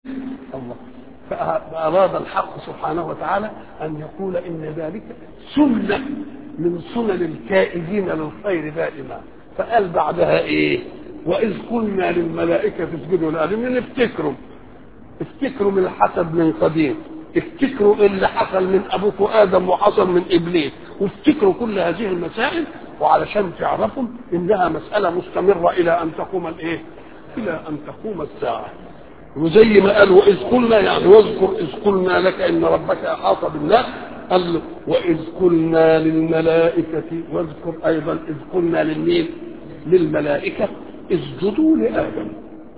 الله فأراد الحق سبحانه وتعالى أن يقول إن ذلك سنة من سنن الكائدين للخير دائما فقال بعدها إيه وإذ قلنا للملائكة اسجدوا لآدم افتكروا افتكروا من الحسد من قديم افتكروا اللي حصل من ابوكم ادم وحصل من ابليس وافتكروا كل هذه المسائل وعلشان تعرفوا انها مساله مستمره الى ان تقوم الايه؟ الى ان تقوم الساعه. وزي ما قال واذ قلنا يعني واذكر اذ قلنا لك ان ربك احاط بالناس قال له واذ قلنا للملائكه واذكر ايضا اذ قلنا للمين؟ للملائكه اسجدوا لادم.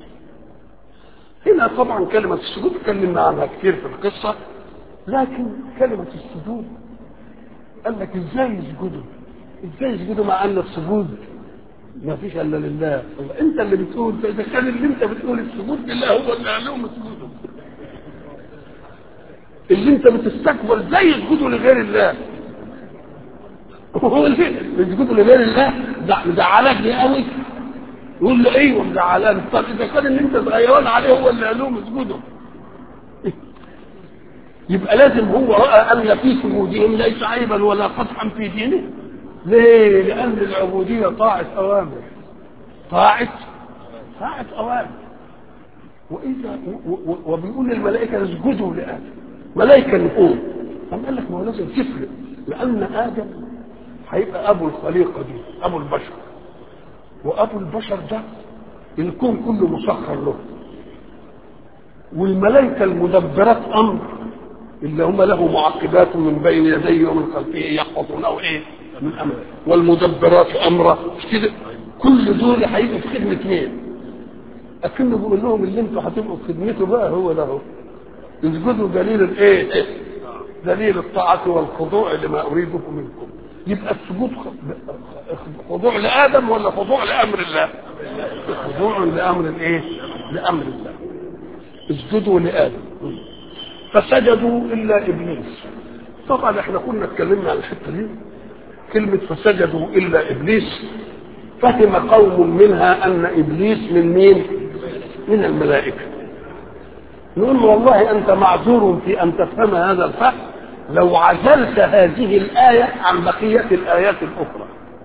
هنا طبعا كلمة السجود اتكلمنا عنها كتير في القصة لكن كلمة السجود قال لك ازاي يسجدوا؟ ازاي يسجدوا مع ان السجود ما فيش الا لله الله انت اللي بتقول اذا كان اللي انت بتقول السجود لله هو اللي عليهم اسجدوا اللي انت بتستكبر ازاي يسجدوا لغير الله هو اللي يسجدوا لغير الله مزعلك ليه قوي يقول له ايوه مزعلان طب اذا كان اللي انت صغيران عليه هو اللي قال لهم اسجدوا يبقى لازم هو راى ان في سجودهم ليس عيبا ولا قدحا في دينه ليه؟ لان العبوديه طاعه اوامر طاعه طاعه اوامر واذا وبيقول للملائكه اسجدوا لادم ملائكه نقول قام قال لك ما هو لازم تفرق لان ادم هيبقى ابو الخليقه دي ابو البشر وابو البشر ده الكون كله مسخر له والملائكه المدبرات امر اللي هم له معقبات من بين يديه ومن خلفه يحفظونه ايه من امره والمدبرات امره مش كده كل دول هيبقوا في خدمه مين اكنه بيقول لهم اللي انتوا هتبقوا في خدمته بقى هو ده هو يسجدوا دليل الايه دليل الطاعه والخضوع لما اريده منكم يبقى السجود خضوع لادم ولا خضوع لامر الله خضوع لامر الايه لامر الله اسجدوا لادم فسجدوا الا ابليس طبعا احنا كنا اتكلمنا عن الحته دي كلمه فسجدوا الا ابليس فهم قوم منها ان ابليس من مين من الملائكه نقول والله انت معذور في ان تفهم هذا الفهم لو عزلت هذه الآية عن بقية الآيات الأخرى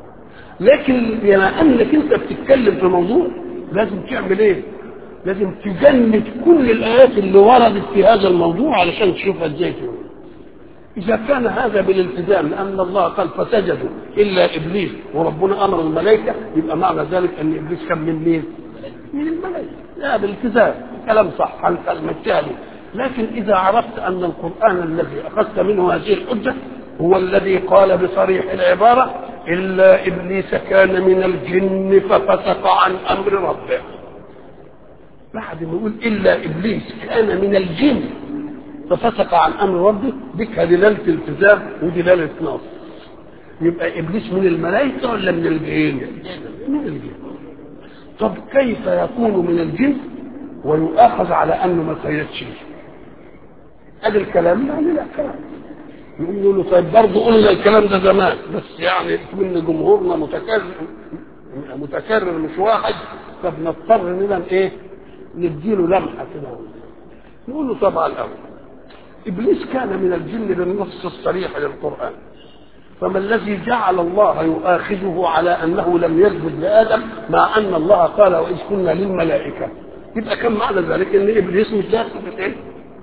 لكن بما أنك أنت بتتكلم في موضوع لازم تعمل إيه؟ لازم تجند كل الآيات اللي وردت في هذا الموضوع علشان تشوفها إزاي تقول إذا كان هذا بالالتزام لأن الله قال فسجدوا إلا إبليس وربنا أمر الملائكة يبقى معنى ذلك أن إبليس كان من مين؟ من الملائكة لا بالالتزام كلام صح عن التالي لكن إذا عرفت أن القرآن الذي أخذت منه هذه الحجة هو الذي قال بصريح العبارة إلا إبليس كان من الجن ففسق عن أمر ربه بعد ما يقول إلا إبليس كان من الجن ففسق عن أمر ربه بك دلالة التزام ودلالة نص يبقى إبليس من الملائكة ولا من الجن؟ من الجن طب كيف يكون من الجن ويؤاخذ على أنه ما سيدش ادي الكلام يعني لا كلام يقول له طيب برضه قلنا الكلام ده زمان بس يعني من جمهورنا متكرر متكرر مش واحد فبنضطر اننا ايه نديله لمحه كده نقول له طبعا الاول ابليس كان من الجن بالنص الصريح للقران فما الذي جعل الله يؤاخذه على انه لم يسجد لادم مع ان الله قال واذ كنا للملائكه يبقى كان معنى ذلك ان ابليس مش داخل في الايه؟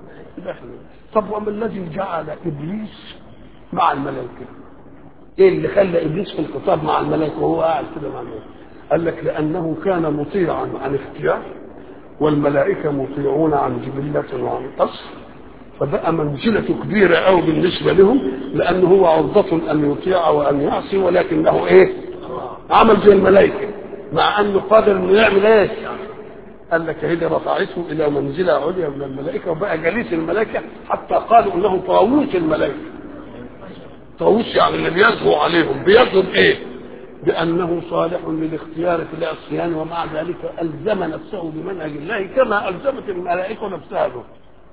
طب وما الذي جعل ابليس مع الملائكه؟ ايه اللي خلى ابليس في الخطاب مع الملائكه وهو قاعد كده مع الملائكه؟ قال لك لانه كان مطيعا عن اختيار والملائكه مطيعون عن جبله وعن قصر فبقى منزلته كبيره قوي بالنسبه لهم لانه هو عرضه ان يطيع وان يعصي ولكنه ايه؟ عمل زي الملائكه مع انه قادر انه يعمل ايه؟ قال لك هي رفعته الى منزله عليا من الملائكه وبقى جليس الملائكه حتى قالوا انه طاووس الملائكه طاووس يعني اللي بيزهو عليهم بيزهو بايه؟ بانه صالح للاختيار في العصيان ومع ذلك الزم نفسه بمنهج الله كما الزمت الملائكه نفسها له.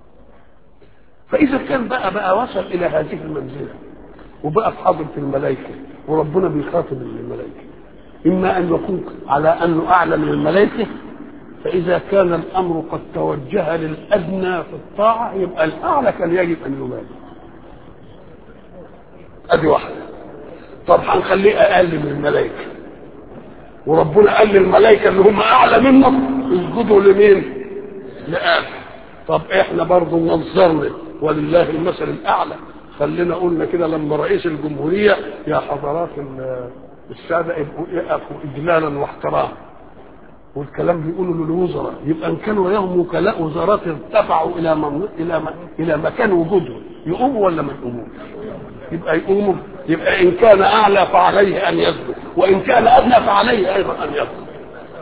فاذا كان بقى بقى وصل الى هذه المنزله وبقى في حضره الملائكه وربنا بيخاطب الملائكه اما ان يكون على انه اعلى من الملائكه فإذا كان الأمر قد توجه للأدنى في الطاعة يبقى الأعلى كان يجب أن يبالي أدي واحدة طب هنخليه أقل من الملائكة وربنا قال للملائكة اللي هم أعلى منك اسجدوا لمين؟ لآدم طب إحنا برضه نظرنا ولله المثل الأعلى خلينا قلنا كده لما رئيس الجمهورية يا حضرات السادة يبقوا يقفوا إجلالا واحتراما والكلام بيقولوا للوزراء يبقى ان كانوا وياهم وكلاء وزارات ارتفعوا الى من الى من الى مكان وجودهم يقوموا ولا ما يقوموش؟ يبقى يقوموا يبقى ان كان اعلى فعليه ان يسجد وان كان ادنى فعليه ايضا ان يسجد.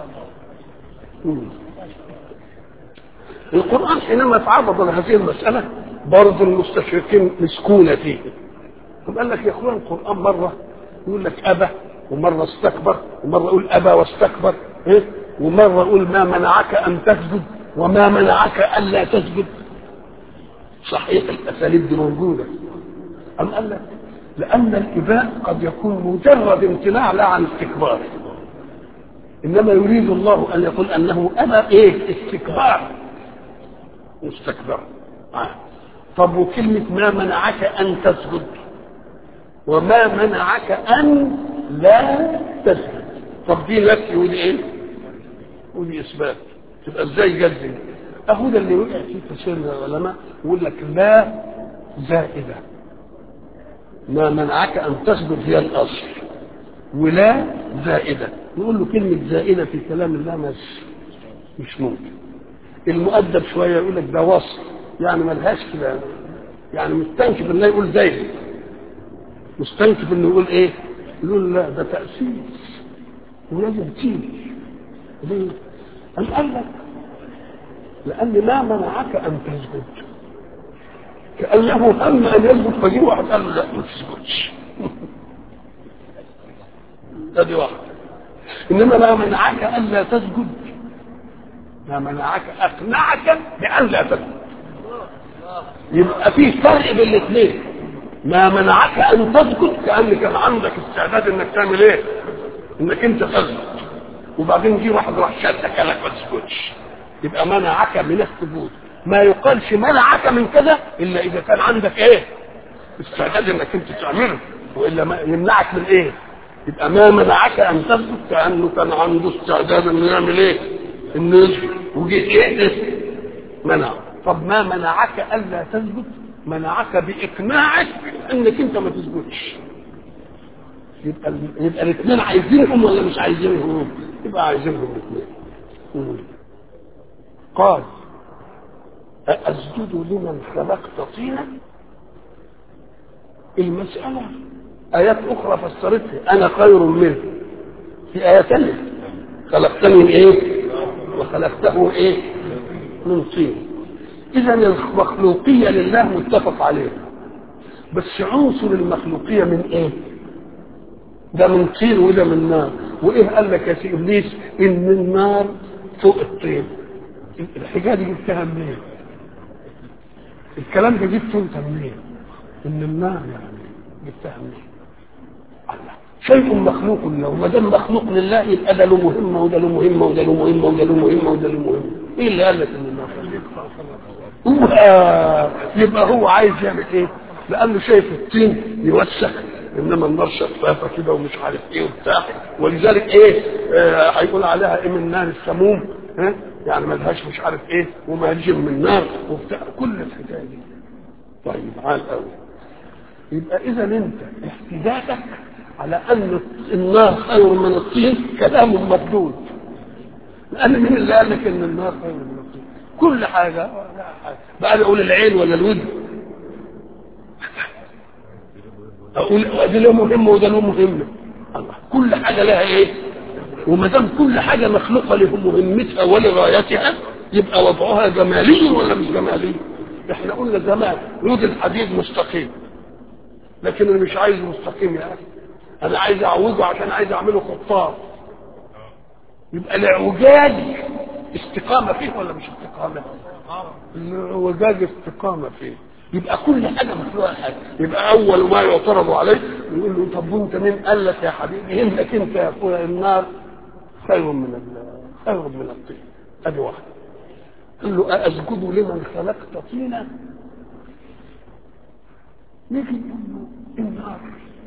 القران حينما تعرض لهذه المساله برضه المستشرقين مسكونه فيه. قال لك يا اخوان القران مره يقول لك ابى ومره استكبر ومره يقول ابى واستكبر إيه؟ ومره يقول ما منعك ان تسجد وما منعك الا تسجد صحيح الاساليب دي موجوده ام قال لك لان الاباء قد يكون مجرد امتناع لا عن استكبار انما يريد الله ان يقول انه ابى ايه استكبار مستكبر آه. طب وكلمه ما منعك ان تسجد وما منعك ان لا تسجد طب دي نفي ودي ايه ودي اثبات تبقى ازاي جد اهو ده اللي وقع فيه كثير من العلماء يقول لك لا زائده ما منعك ان تسجد هي الاصل ولا زائده نقول له كلمه زائده في كلام الله مش مش ممكن المؤدب شويه يقول لك ده وصف يعني ملهاش كده يعني مستنكف انه يقول زائد مستنكف انه يقول ايه يقول لا ده تاسيس ولازم تيجي ليه؟ أم قال لك لأن ما منعك أن تسجد كأنه هم أن يسجد فجي واحد قال له لا ما تسجدش ادي واحد إنما ما منعك ألا تسجد ما منعك أقنعك بألا تسجد يبقى في فرق بين الاثنين ما منعك أن تسجد كأن كان عندك استعداد إنك تعمل إيه؟ إنك أنت تسجد وبعدين جه واحد راح شدك قال لك ما تسجدش يبقى منعك من السجود ما يقالش منعك من كذا الا اذا كان عندك ايه استعداد انك انت تعمله والا ما يمنعك من ايه يبقى ما منعك ان تسجد كانه كان عنده استعداد انه يعمل ايه انه يسجد وجيت ايه منع طب ما منعك الا تسجد منعك باقناعك انك انت ما تسجدش يبقى يبقى الاثنين عايزينهم ولا مش عايزينهم؟ يبقى عايزينهم الاثنين. قال أأسجد لمن خلقت طينا؟ المسألة آيات أخرى فسرتها أنا خير منه. في آية ثانية خلقتني من إيه؟ وخلقته إيه؟ من طين. إذا المخلوقية لله متفق عليها. بس عنصر المخلوقية من إيه؟ ده من طين وده من نار وايه قال لك يا سي ابليس ان النار فوق الطين الحكايه دي جبتها منين الكلام ده جبته انت منين ان النار يعني جبتها منين الله شيء مخلوق له ما دام مخلوق لله يبقى ده له مهمه وده له مهمه وده له مهمه وده له مهمه وده له مهمه ايه اللي قال لك ان النار هو يبقى هو عايز يعمل ايه لانه شايف الطين يوسخ انما النار شفافه كده ومش عارف ايه وبتاع ولذلك ايه آه هيقول عليها ايه من نار السموم ها يعني ملهاش مش عارف ايه ومهاجم من نار وبتاع كل الحكايه دي طيب عال قوي يبقى اذا انت احتجاجك على ان النار خير من الطين كلام مردود لان مين اللي قال لك ان النار خير من الطين كل حاجه بقى اقول العين ولا الودن اقول ده له مهمه وده له مهمه الله كل حاجه لها ايه وما دام كل حاجه مخلوقه له مهمتها ولغايتها يبقى وضعها جمالي ولا مش جمالي احنا قلنا زمان عود الحديد مستقيم لكن انا مش عايزه مستقيم يا اخي انا عايز اعوجه عشان عايز اعمله خطاف يبقى الاعوجاج استقامه فيه ولا مش استقامه الاعوجاج استقامه فيه يبقى كل حاجه مخلوقه حاجه يبقى اول ما يعترض عليه يقول له طب وانت مين قال لك يا حبيبي انك انت يا اخويا النار خير من خير من الطين ادي واحد قال له أأسجد لمن خلقت طينا نيجي نقول له النار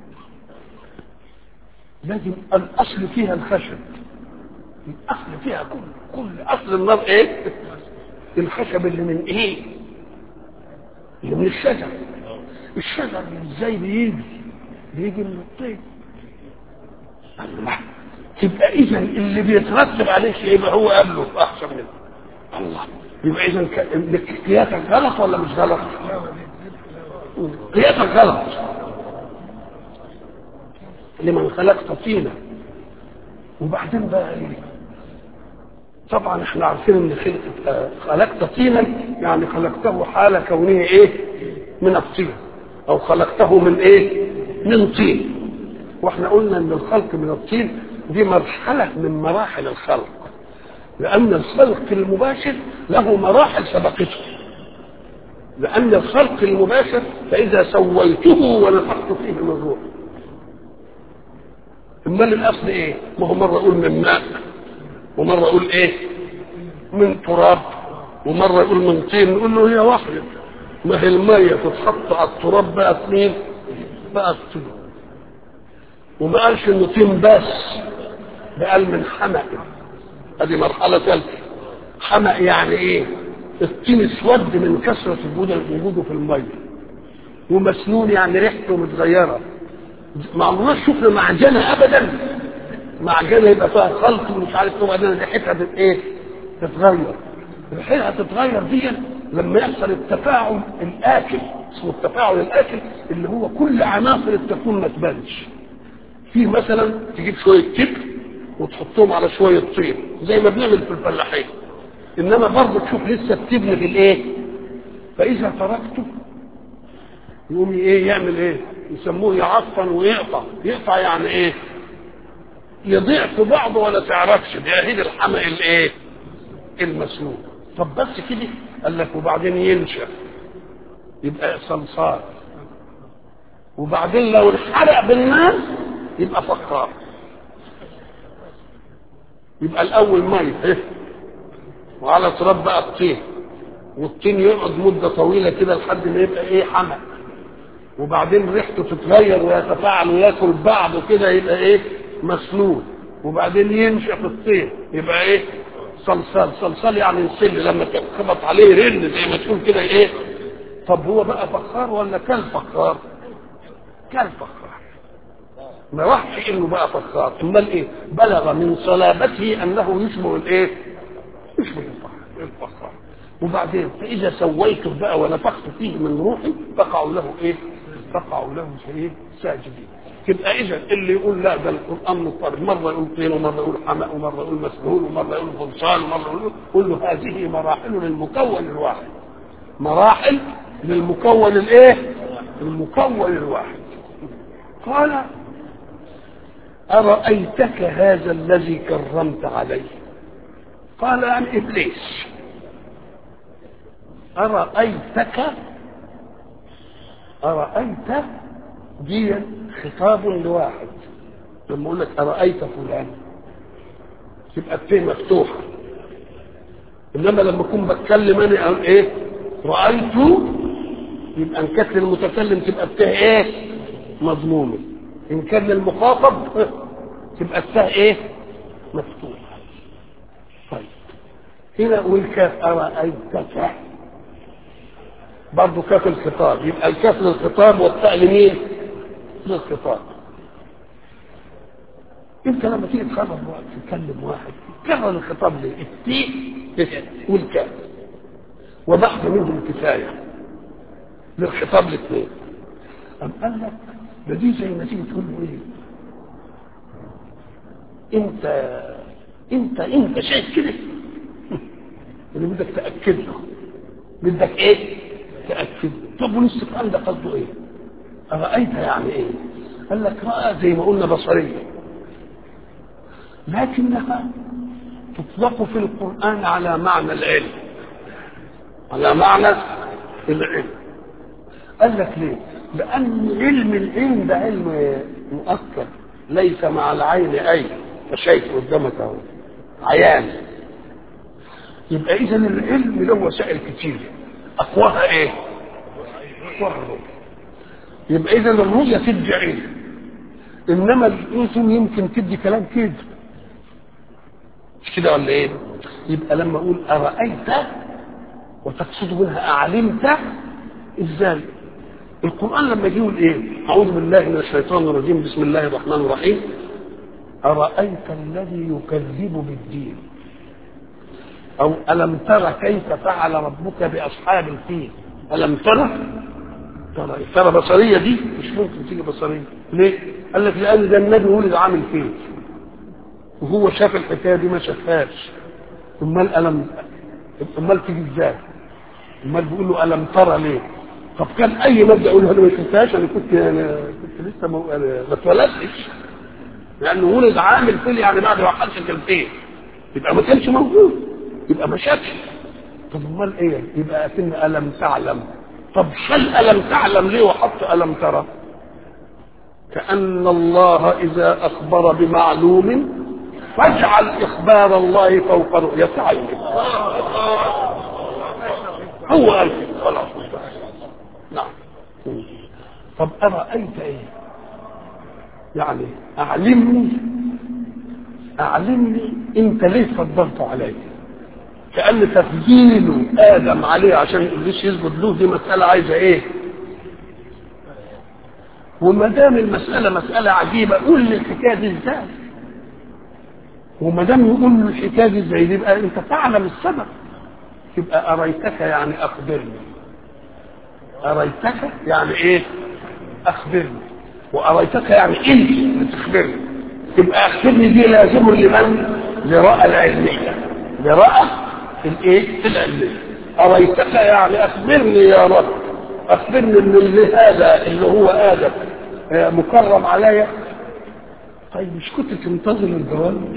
لازم الأصل فيها الخشب الأصل فيها كل كل أصل النار إيه؟ الخشب اللي من إيه؟ اللي من الشجر الشجر ازاي بيجي؟ بيجي من الطين الله تبقى اذا اللي بيترتب عليه شيء يبقى هو قبله احسن منه الله يبقى اذا قياسك غلط ولا مش غلط؟ قياسك غلط لمن خلقت طينا وبعدين بقى ايه؟ طبعا احنا عارفين ان خلقت خلقت طينا يعني خلقته حال كونه ايه؟ من الطين او خلقته من ايه؟ من طين واحنا قلنا ان الخلق من الطين دي مرحله من مراحل الخلق لان الخلق المباشر له مراحل سبقته لان الخلق المباشر فاذا سويته ونفخت فيه من روح امال الاصل ايه ما هو مره اقول من ماء ومره اقول ايه من تراب ومره يقول من طين نقول له هي واحده ما هي الميه تتحط على التراب بقى اثنين بقى الطين وما قالش انه طين بس ده قال من حمأ ادي مرحله ثالثه حمأ يعني ايه الطين اسود من كثره وجوده وجوده في الميه ومسنون يعني ريحته متغيره ما عمرناش شفنا معجنه ابدا معجنه يبقى فيها خلط ومش عارف ايه وبعدين ريحتها تت ايه تتغير ريحتها تتغير دي لما يحصل التفاعل الاكل اسمه التفاعل الاكل اللي هو كل عناصر التكوين ما تبانش فيه مثلا تجيب شويه تبر وتحطهم على شويه طين زي ما بنعمل في الفلاحين انما برضه تشوف لسه التبن في الايه فاذا تركته يقوم ايه يعمل ايه يسموه يعفن ويقطع يقطع يعني ايه يضيع في بعضه ولا تعرفش ده هي الحمق الايه المسنون طب بس كده قال لك وبعدين ينشف يبقى صلصال وبعدين لو انحرق بالنار يبقى فقار يبقى الاول ميه إيه؟ وعلى تراب بقى الطين والطين يقعد مده طويله كده لحد ما يبقى ايه حمق وبعدين ريحته تتغير ويتفاعل وياكل بعضه كده يبقى ايه مسنون وبعدين ينشف الطين يبقى ايه صلصال صلصال يعني يصل لما تخبط عليه رن زي ما تقول كده ايه طب هو بقى فخار ولا كان فخار كان فخار ما راحش انه بقى فخار امال ايه بلغ من صلابته انه يشبه الايه يشبه الفخار وبعدين فاذا سويته بقى ونفخت فيه من روحي فقعوا له ايه فقعوا له ايه ساجدين يبقى اذا اللي يقول لا ده القران مضطرب مره يقول طين ومره يقول حماء ومره يقول مسهول ومره يقول غلصان ومره يقول قل له هذه مراحل للمكون الواحد مراحل للمكون الايه المكون الواحد قال أرأيتك هذا الذي كرمت عليه قال عن إبليس أرأيتك أرأيت دي خطاب لواحد لما أقول لك أرأيت فلان تبقى التين مفتوحة إنما لما أكون بتكلم أنا عن إيه رأيت يبقى إن كانت للمتكلم تبقى التاه إيه مضمومة إن كان للمخاطب تبقى التاه إيه مفتوحة طيب هنا والكاف أرأيتك برضه كاف الخطاب يبقى الكاف للخطاب والتاء لمين؟ للخطاب انت لما تيجي تخرج واحد تكلم واحد تكرر الخطاب ليه؟ التي والكاف وبحث منهم الكفايه للخطاب الاثنين أم قال لك ده دي زي ما تيجي تقول له ايه؟ انت انت انت شايف كده اللي بدك تاكد له بدك ايه؟ تاكد له طب والاستفهام ده قصده ايه؟ ارايت يعني ايه؟ قال لك راى زي ما قلنا بصريه لكنها تطلق في القران على معنى العلم على معنى العلم قال لك ليه؟ لأن علم العلم ده علم مؤكد ليس مع العين أي شايف قدامك أهو عيان يبقى اذا العلم له وسائل كتير اقواها ايه اقواها الرؤية يبقى اذا الرؤية تدي علم انما الاسم يمكن تدي كلام كده مش كده ولا ايه يبقى لما اقول ارايت وتقصد منها اعلمت ازاي القران لما يجي يقول ايه اعوذ بالله من الشيطان الرجيم بسم الله الرحمن الرحيم ارايت الذي يكذب بالدين او الم تر كيف فعل ربك باصحاب الفيل الم ترى ترى ترى بصريه دي مش ممكن تيجي بصريه ليه قال لك لان ده النبي ولد عامل فيل وهو شاف الحكايه دي ما شافهاش امال الم امال تيجي ازاي امال بيقول له الم ترى ليه طب كان اي مبدا اقول انا ما شفتهاش انا كنت انا كنت لسه ما ما اتولدتش لانه ولد عامل فيل يعني بعد ما حصل الفيل يبقى ما كانش موجود يبقى ما شافش طب امال ايه يبقى اكن الم تعلم طب شل الم تعلم ليه وحط الم ترى كان الله اذا اخبر بمعلوم فاجعل اخبار الله فوق رؤيه عينك هو قال خلاص نعم طب ارايت ايه يعني اعلمني اعلمني انت ليه فضلت علي كان تفضيل ادم عليه عشان ابليس يسجد له دي مساله عايزه ايه وما دام المساله مساله عجيبه قول لي الحكايه دي ازاي وما دام يقول له الحكايه دي ازاي يبقى انت تعلم السبب يبقى اريتك يعني اخبرني اريتك يعني ايه اخبرني واريتك يعني انت بتخبرني يبقى اخبرني دي لازم لمن لراء العلميه لراء الايه العلميه اريتك يعني اخبرني يا رب اخبرني ان اللي هذا اللي هو ادم مكرم عليا طيب مش كنت تنتظر الجواب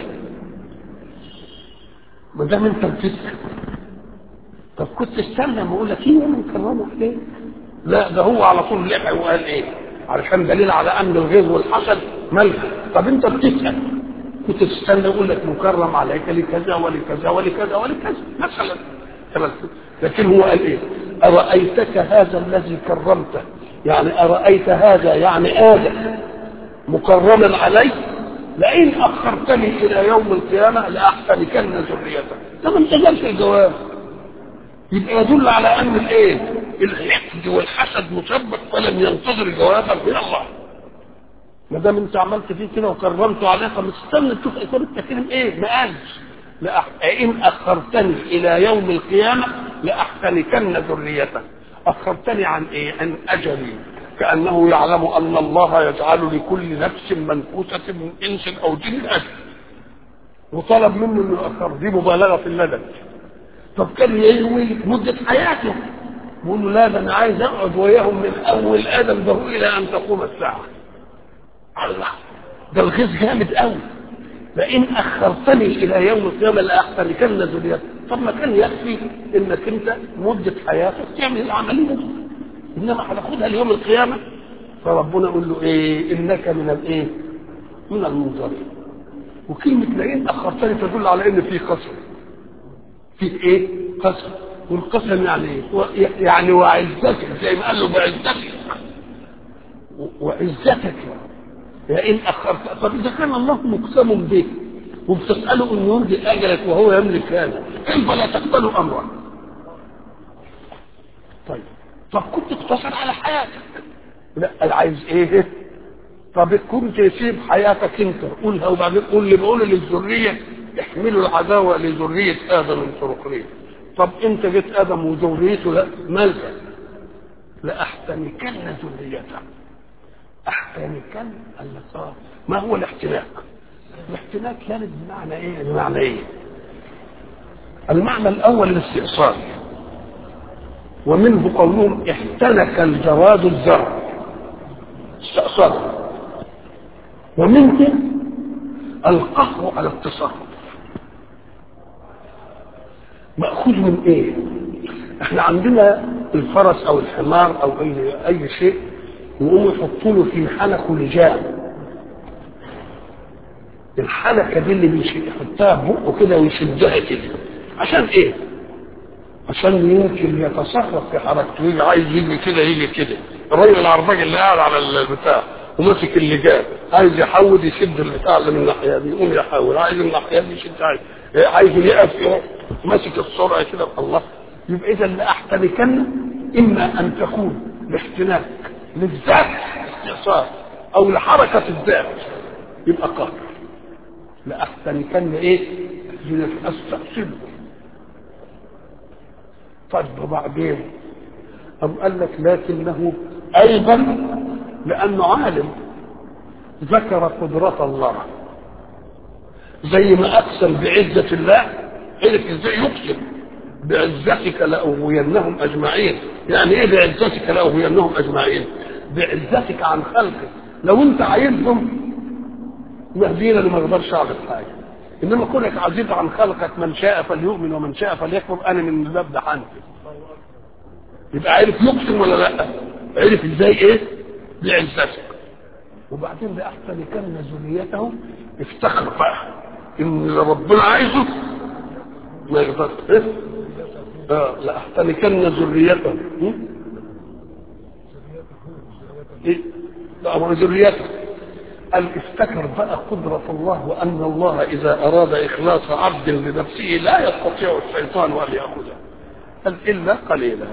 ما دام انت بتسكت طب كنت استنى ما اقول لك ايه من كرمه عليك لا ده هو على طول لحق وقال ايه علشان دليل على ان الغيظ والحسد ملك طب انت بتسال كنت تستنى يقول لك مكرم عليك لكذا ولكذا ولكذا ولكذا مثلا لكن هو قال ايه ارايتك هذا الذي كرمته يعني ارايت هذا يعني ادم مكرما علي لئن اخرتني الى يوم القيامه لاحتركن ذريته ده ما انتظرش الجواب يبقى يدل على ان الايه الحقد والحسد مسبب فلم ينتظر جوابا من الله ما دام انت عملت فيه كده وكرمته عليه فمستنى تشوف اثار التكريم ايه ما قالش ان اخرتني الى يوم القيامه لاحتنكن ذريته اخرتني عن ايه عن اجلي كانه يعلم ان الله يجعل لكل نفس منفوسه من انس او جن اجل وطلب منه انه ياخر دي مبالغه في الندم طب كان ينوي مده حياته بيقول له لا ده انا عايز اقعد وياهم من اول ادم ده الى ان تقوم الساعه الله ده الغيظ جامد قوي لئن اخرتني الى يوم القيامه لاحتركن ذريتي طب ما كان يكفي انك انت مده حياتك تعمل العمليه دي انما هناخدها ليوم القيامه فربنا يقول له ايه انك من الايه من المنظرين وكلمه لئن اخرتني تدل على ان في قسم في ايه قسم والقسم يعني ايه يعني وعزتك زي ما قال له بعزتك وعزتك لئن اخرت طب اذا كان الله مقسم به وبتساله ان يمضي اجلك وهو يملك هذا كيف لا تقبل امره طيب طب كنت اقتصر على حياتك لا انا عايز ايه طب كنت تسيب حياتك انت قولها وبعدين قول اللي بقول للذريه احملوا العداوه لذريه ادم الفرقلين طب انت جيت ادم وذريته لا مالك لاحتنكن ذريته احتنكن النصارى ما هو الاحتناك الاحتناك كانت بمعنى ايه بمعنى ايه المعنى الاول الاستئصال ومنه قولهم احتنك الجواد الزرع استأصل ومنه القهر على التصرف مأخوذ من ايه احنا عندنا الفرس او الحمار او اي اي شيء يقوموا يحطوا له في حنكه لجام الحنكه دي اللي بيحطها بقه كده ويشدها كده عشان ايه عشان يمكن يتصرف في حركته يجي عايز يجي كده يجي كده الراجل العرباج اللي قاعد على البتاع وماسك اللجام عايز يحود يشد البتاع اللي من الناحيه دي يقوم يحاول عايز الناحيه دي يشد عايز عايز يقف يروح ماسك السرعه كده الله يبقى اذا لاحتركن اما ان تكون لاحتناك للذات استئصال او لحركه الذات يبقى قهر لاحتركن ايه؟ استأصله طيب وبعدين أم قال لك لكنه أيضا لأنه عالم ذكر قدرة الله زي ما أقسم بعزة الله عرف ازاي يقسم بعزتك لأغوينهم أجمعين يعني إيه بعزتك لأغوينهم أجمعين بعزتك عن خلقك لو أنت عايزهم مهدينا اللي ما اقدرش أعمل حاجة انما كونك عزيز عن خلقك من شاء فليؤمن ومن شاء فليكفر انا من الباب ده حنفي يبقى عرف يقسم ولا لا عرف ازاي ايه بعزتك وبعدين لاحسن كان ذريته افتخر بقى ان اللي ربنا عايزه ما يقدرش إيه؟ اه لاحسن كان ذريته ايه لا هو ذريته قال افتكر بقى قدرة الله وأن الله إذا أراد إخلاص عبد لنفسه لا يستطيع الشيطان أن يأخذه قال إلا قليلا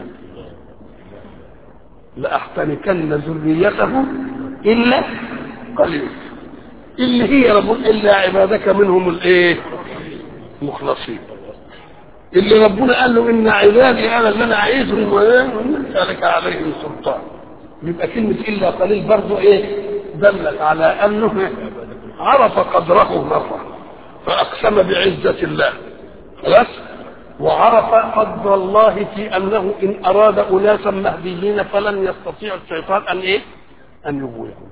لأحتنكن ذريته إلا قليلا اللي هي رب إلا عبادك منهم الإيه مخلصين اللي ربنا قال له إن عبادي أنا اللي أنا عايزهم ولك عليهم سلطان يبقى كلمة إلا قليل برضه إيه دلت على انه عرف قدره مره فاقسم بعزه الله خلاص وعرف قدر الله في انه ان اراد اناسا مهديين فلن يستطيع الشيطان ان ايه؟ ان يغويهم.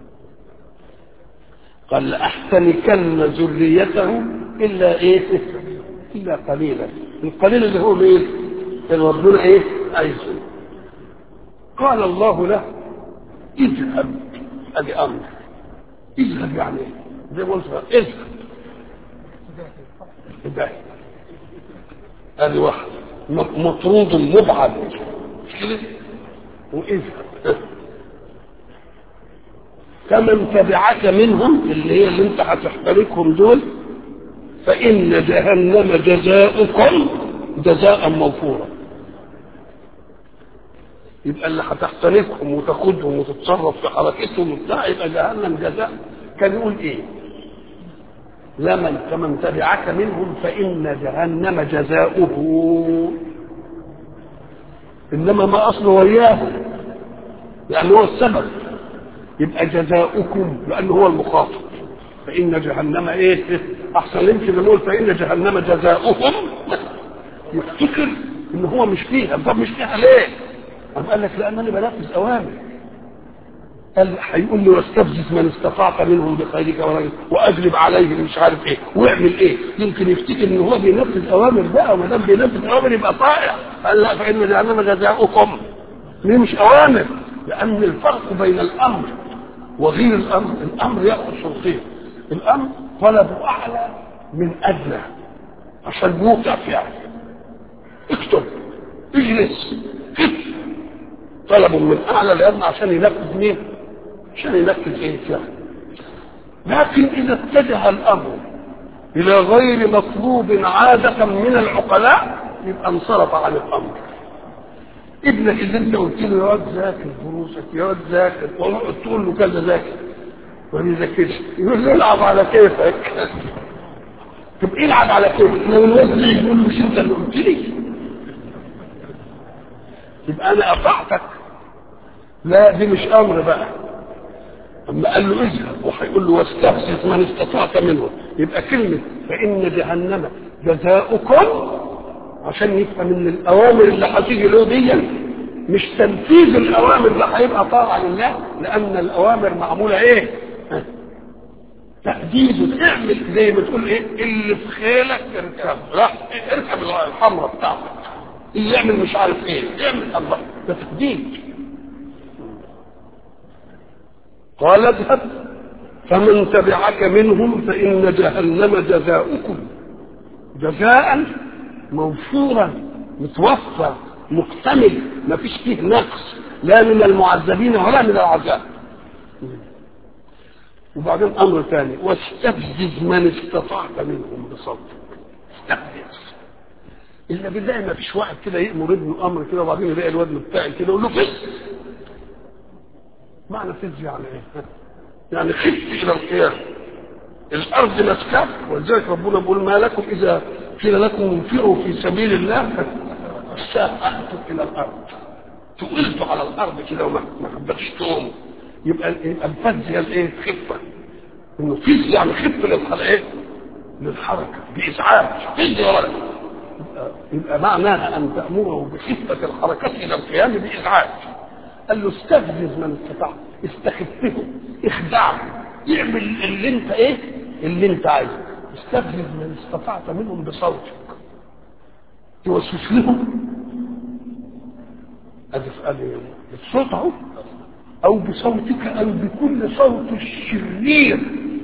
قال لاحتنكن ذريته الا ايه؟ الا قليلا. القليل اللي هو ايه؟ اللي ربنا ايه؟ عايزه. قال الله له اذهب ادي امر اذهب يعني زي ما قلت اذهب ده ادي واحد مطرود مبعد مش كده واذهب فمن تبعك منهم اللي هي اللي انت هتحترقهم دول فإن جهنم جزاؤكم جزاء موفورا يبقى اللي هتحترقهم وتاخدهم وتتصرف في حركتهم وبتاع يبقى جهنم جزاء كان يقول ايه؟ لمن فمن تبعك منهم فإن جهنم جزاؤه إنما ما أصله وياه يعني هو السبب يبقى جزاؤكم لأنه هو المخاطب فإن جهنم إيه؟ أحسن يمكن نقول فإن جهنم جزاؤهم يفتكر إن هو مش فيها طب مش فيها ليه؟ قام قال لك لان انا بنفذ اوامر قال هيقول له واستفزز من استطعت منهم بخيرك ورجل واجلب عليهم مش عارف ايه واعمل ايه يمكن يفتكر ان هو بينفذ اوامر بقى وما دام بينفذ اوامر يبقى طائع قال لا فان جهنم جزاؤكم ليه مش اوامر لان الفرق بين الامر وغير الامر الامر ياخذ شرطين الامر طلب اعلى من ادنى عشان يوقع فعل اكتب اجلس كتب طلب من اعلى لادنى عشان ينفذ مين؟ عشان ينفذ ايه فعل لكن اذا اتجه الامر الى غير مطلوب عاده من العقلاء يبقى انصرف عن الامر ابنك اللي انت قلت له يا واد ذاكر دروسك يا واد ذاكر تقول له كذا ذاكر ما بيذاكرش يقول له العب على كيفك طب العب على كيفك لو الواد يقول مش انت اللي قلت لي يبقى انا اطعتك لا دي مش امر بقى اما قال له اذهب وهيقول له واستفزز من استطعت منهم يبقى كلمه فان جهنم جزاؤكم عشان يفهم ان الاوامر اللي هتيجي له دي مش تنفيذ الاوامر اللي هيبقى طاعه لله لان الاوامر معموله ايه؟ تحديد اعمل زي ما تقول ايه اللي في خيلك اركب راح اركب الحمراء بتاعتك اللي يعمل مش عارف ايه يعمل الله ده تحديد قال اذهب فمن تبعك منهم فإن جهنم جزاؤكم جزاء موفورا متوفر مكتمل ما فيش فيه نقص لا من المعذبين ولا من العذاب وبعدين امر ثاني واستفزز من استطعت منهم بصوتك استفزز الا بالله ما فيش واحد كده يامر ابنه امر كده وبعدين يلاقي الواد بتاعي كده يقول له فز معنى فز يعني ايه؟ يعني خف الى القيام الارض مسكاك ولذلك ربنا بيقول ما لكم اذا قيل لكم انفروا في سبيل الله ساءتم الى الارض تقلتوا على الارض كده وما ما حبتش تقوموا يبقى الفز هي الايه؟ خفه انه فز يعني خف للحركه ايه؟ للحركه بازعاج فز يا ولد يبقى, يبقى معناها ان تامره بخفه الحركه الى القيام بازعاج قال له استفزز من استطاع استخفه اخدعه اعمل اللي انت ايه اللي انت عايزه استفزز من استطعت منهم بصوتك توسوس لهم ادي ادي بالصوت اهو او بصوتك او بكل صوت الشرير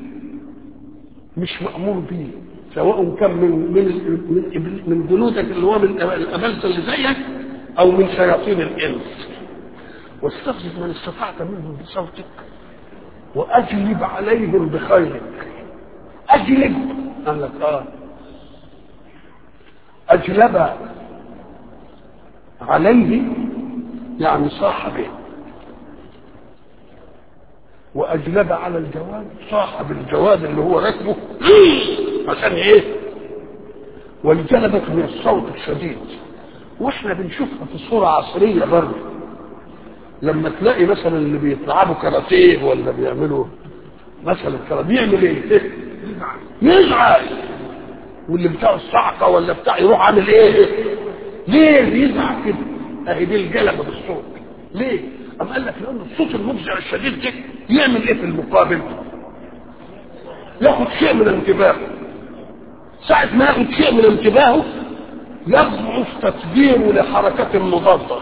مش مامور به سواء كان من من من, من جنودك اللي هو من الابلسه اللي زيك او من شياطين الانس واستفزز من استطعت منهم بصوتك واجلب عليهم بخيرك اجلب قال لك اه اجلب عليه يعني صاحبه واجلب على الجواد صاحب الجواد اللي هو راكبه عشان ايه والجلبة من الصوت الشديد واحنا بنشوفها في صورة عصرية برضه لما تلاقي مثلا اللي بيلعبوا كاراتيه ولا بيعملوا مثلا كاراتيه بيعمل ايه؟ يزعل واللي بتاع الصعقة ولا بتاع يروح عامل ايه؟ ليه يزعل كده؟ اهي دي الجلبة بالصوت ليه؟ أم قال لك لأن الصوت المفزع الشديد ده يعمل ايه في المقابل؟ ياخد شيء من انتباهه ساعة ما ياخد شيء من انتباهه يضعف تدبيره لحركة مضادة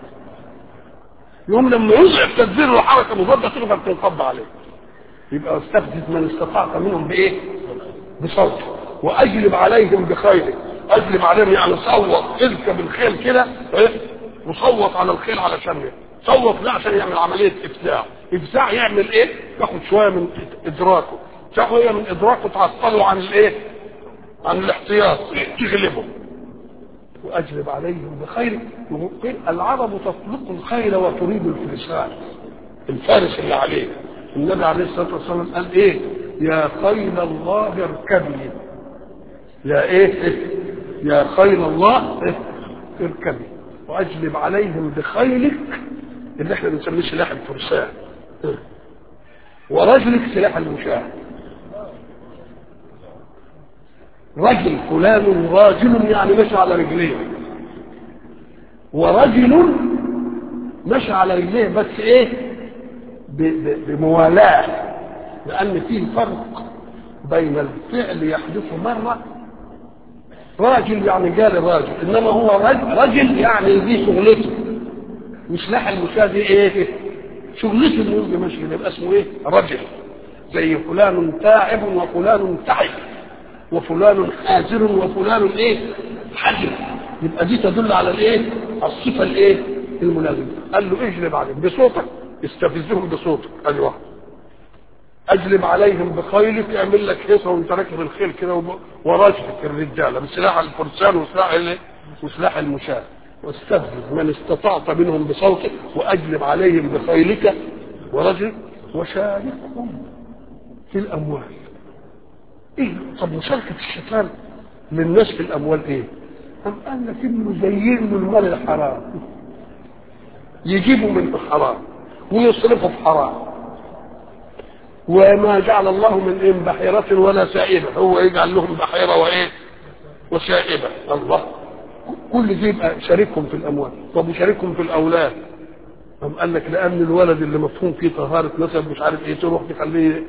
يوم لما يضعف تدبيره لحركة مضادة تقدر تنقض عليه يبقى استفزز من استطعت منهم بايه؟ بصوت واجلب عليهم بخيرك اجلب عليهم يعني صوت اركب الخيل كده ايه وصوت على الخيل علشان ايه؟ صوت له عشان يعمل عمليه افزاع افزاع يعمل ايه؟ ياخد شويه من ادراكه شويه من ادراكه تعطله عن الايه؟ عن الاحتياط تغلبه واجلب عليهم بخير العرب تطلق الخيل وتريد الفرسان الفارس اللي عليه النبي عليه الصلاه والسلام قال ايه يا خيل الله اركبي يا ايه يا خيل الله اركبي واجلب عليهم بخيلك اللي احنا بنسميه سلاح الفرسان ورجلك سلاح المشاة رجل فلان راجل يعني مشى على رجليه ورجل مشى على رجليه بس ايه بموالاة لأن فيه فرق بين الفعل يحدث مرة راجل يعني قال راجل إنما هو رجل, رجل يعني دي شغلته مش لحى المشاة ايه شغلته انه يبقى ماشي يبقى اسمه ايه رجل زي فلان تاعب وفلان تعب وفلان حازر وفلان ايه حجر يبقى دي تدل على الايه على الصفه الايه الملازمه قال له اجلب عليهم بصوتك استفزهم بصوتك ادي واحد اجلب عليهم بخيلك يعمل لك هيصه وانت راكب الخيل كده وراجلك الرجاله بسلاح الفرسان وسلاح الايه وسلاح المشاة واستفزز من استطعت منهم بصوتك واجلب عليهم بخيلك ورجلك وشاركهم في الاموال ايه طب مشاركه الشيطان للناس في الاموال ايه أم قال لك انه زين المال الحرام يجيبوا من الحرام ويصرفوا في حرام وما جعل الله من إن بحيرة ولا سائبة هو يجعل لهم بحيرة وإيه وسائبة الله كل دي يبقى شاركهم في الأموال طب وشاركهم في الأولاد أم قال لك لأن الولد اللي مفهوم فيه طهارة نسب مش عارف إيه تروح تخليه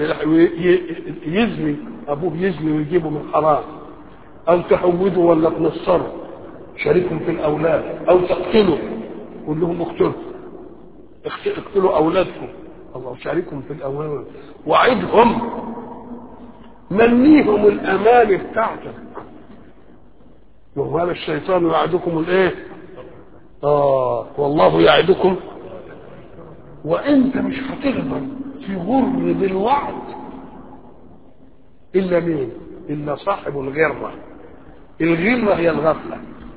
يزني أبوه يزني ويجيبه من حرام أو تحوده ولا تنصره شاركهم في الأولاد أو تقتله قول لهم اقتلوا اقتلوا أولادكم الله شاركهم في الأموال وعدهم منيهم الأمان بتاعتك وهذا الشيطان يعدكم الايه اه والله يعدكم وانت مش هتقدر تغر بالوعد الا مين الا صاحب الغره الغره هي الغفله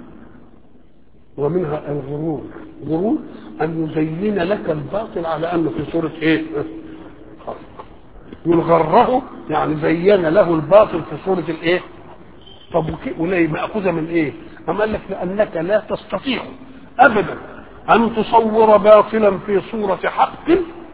ومنها الغرور غرور ان يزين لك الباطل على انه في صوره ايه خلق يغره يعني زين له الباطل في صوره الايه طب وليه ماخوذه من ايه أم قال لك لانك لا تستطيع ابدا ان تصور باطلا في صوره حق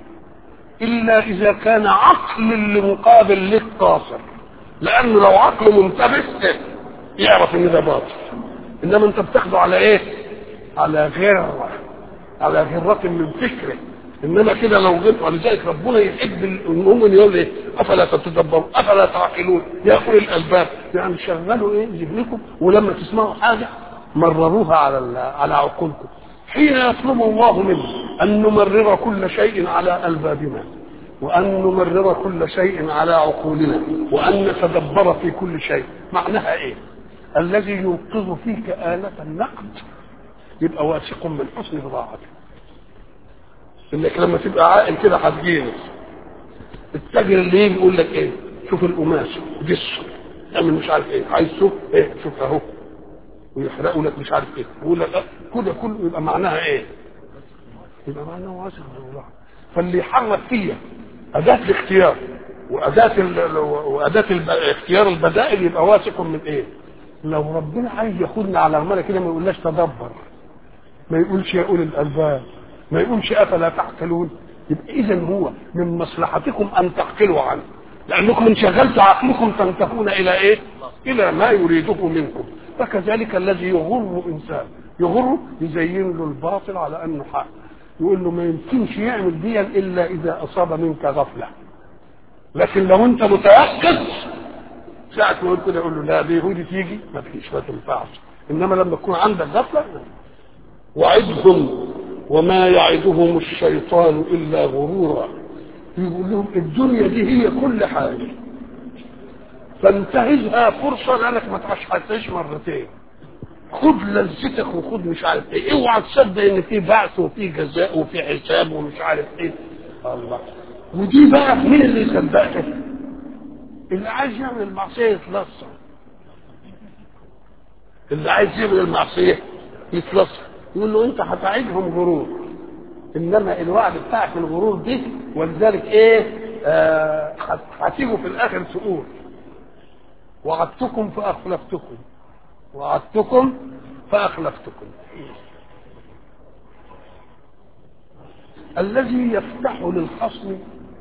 الا اذا كان عقل اللي مقابل لك قاصر لانه لو عقله منتبه يعرف ان ده باطل انما انت بتاخده على ايه على غره على غرة من فكره انما كده لو غير ولذلك ربنا يحب المؤمن يقول ايه افلا تتدبروا افلا تعقلون يا اولي الالباب يعني شغلوا ايه ذهنكم ولما تسمعوا حاجه مرروها على على عقولكم حين يطلب الله منا ان نمرر كل شيء على البابنا وان نمرر كل شيء على عقولنا وان نتدبر في كل شيء معناها ايه الذي يوقظ فيك آلة النقد يبقى واثق من حسن بضاعته انك لما تبقى عاقل كده هتجيني التاجر اللي يجي يقول لك ايه شوف القماش جسه اعمل مش عارف ايه عايز شوف ايه شوف اهو ويحرقوا لك مش عارف ايه ويقول لك أه كده كله يبقى معناها ايه يبقى معناها واثق بالله فاللي يحرك فيا اداه الاختيار واداه ال... واداه الب... اختيار البدائل يبقى واثق من ايه لو ربنا عايز ياخدنا على عماله كده ما يقولناش تدبر ما يقولش يا اولي الالباب ما يقولش افلا تعقلون يبقى اذا هو من مصلحتكم ان تعقلوا عنه لانكم ان شغلتوا عقلكم تنتهون الى ايه الى ما يريده منكم فكذلك الذي يغر انسان يغر يزين له الباطل على انه حق يقول له ما يمكنش يعمل دي الا اذا اصاب منك غفله لكن لو انت متيقظ ساعة ما قلت له يقول له لا دي هودي تيجي ما فيش ما تنفعش انما لما تكون عندك غفله وعدهم وما يعدهم الشيطان الا غرورا يقول لهم الدنيا دي هي كل حاجه فانتهزها فرصه لانك ما تعيش مرتين خد لذتك وخد مش عارف ايه اوعى تصدق ان في بعث وفي جزاء وفي حساب ومش عارف ايه الله ودي بقى مين اللي يصدقها اللي عايز يعمل المعصيه يتلصم اللي عايز يعمل المعصيه يتلصم يقول له انت هتعيدهم غرور انما الوعد بتاعك الغرور دي ولذلك ايه آه هتيجوا في الاخر تقول وعدتكم فاخلفتكم وعدتكم فاخلفتكم الذي يفتح للخصم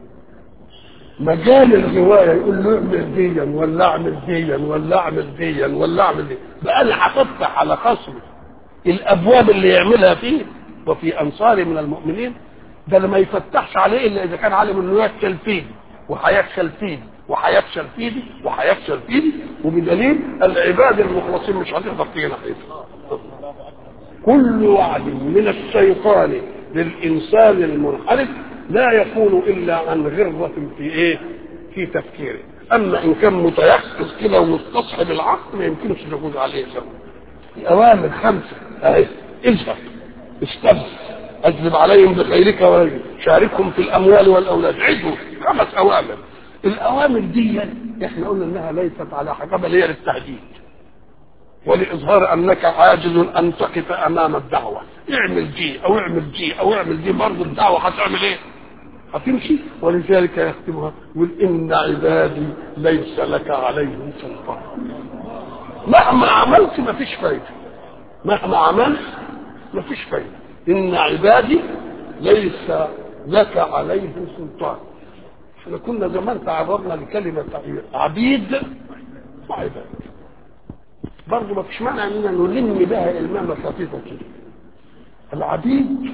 مجال الروايه يقول له اعمل ديا ولا اعمل ديا ولا اعمل ديا ولا اعمل ديا بقى اللي هتفتح على خصمه الابواب اللي يعملها فيه وفي انصار من المؤمنين ده اللي ما يفتحش عليه الا اذا كان عالم انه يفشل فيه وهيفشل فيه وهيفشل فيه دي وهيفشل فيه دي وبدليل العباد المخلصين مش هتقدر تيجي ناحيته كل وعد من الشيطان للانسان المنحرف لا يكون الا عن غره في ايه؟ في تفكيره اما ان كان متيقظ كده ومستصحب العقل ما يمكنش يجوز عليه شيء اوامر خمسه اهي اذهب استبد اجلب عليهم بخيرك ورجل شاركهم في الاموال والاولاد عدوا خمس اوامر الاوامر دي احنا قلنا انها ليست على حقيقه بل هي للتهديد ولاظهار انك عاجز ان تقف امام الدعوه اعمل دي او اعمل دي او اعمل دي برضه الدعوه هتعمل ايه؟ هتمشي ولذلك يختمها يقول ان عبادي ليس لك عليهم سلطان مهما عملت ما فيش فايده مهما عملت ما فيش فايده ان عبادي ليس لك عليهم سلطان احنا كنا زمان تعرضنا لكلمه عبيد وعباد برضه ما فيش معنى اننا نلم بها المامه خفيفه كده العبيد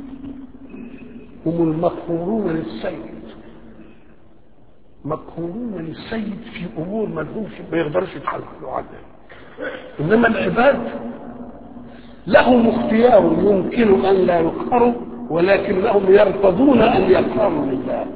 هم المقهورون للسيد مقهورون للسيد في امور ما لهمش ما يقدرش يتحللوا عنها انما العباد لهم اختيار يمكن ان لا يقهروا ولكنهم يرتضون ان يقهروا لله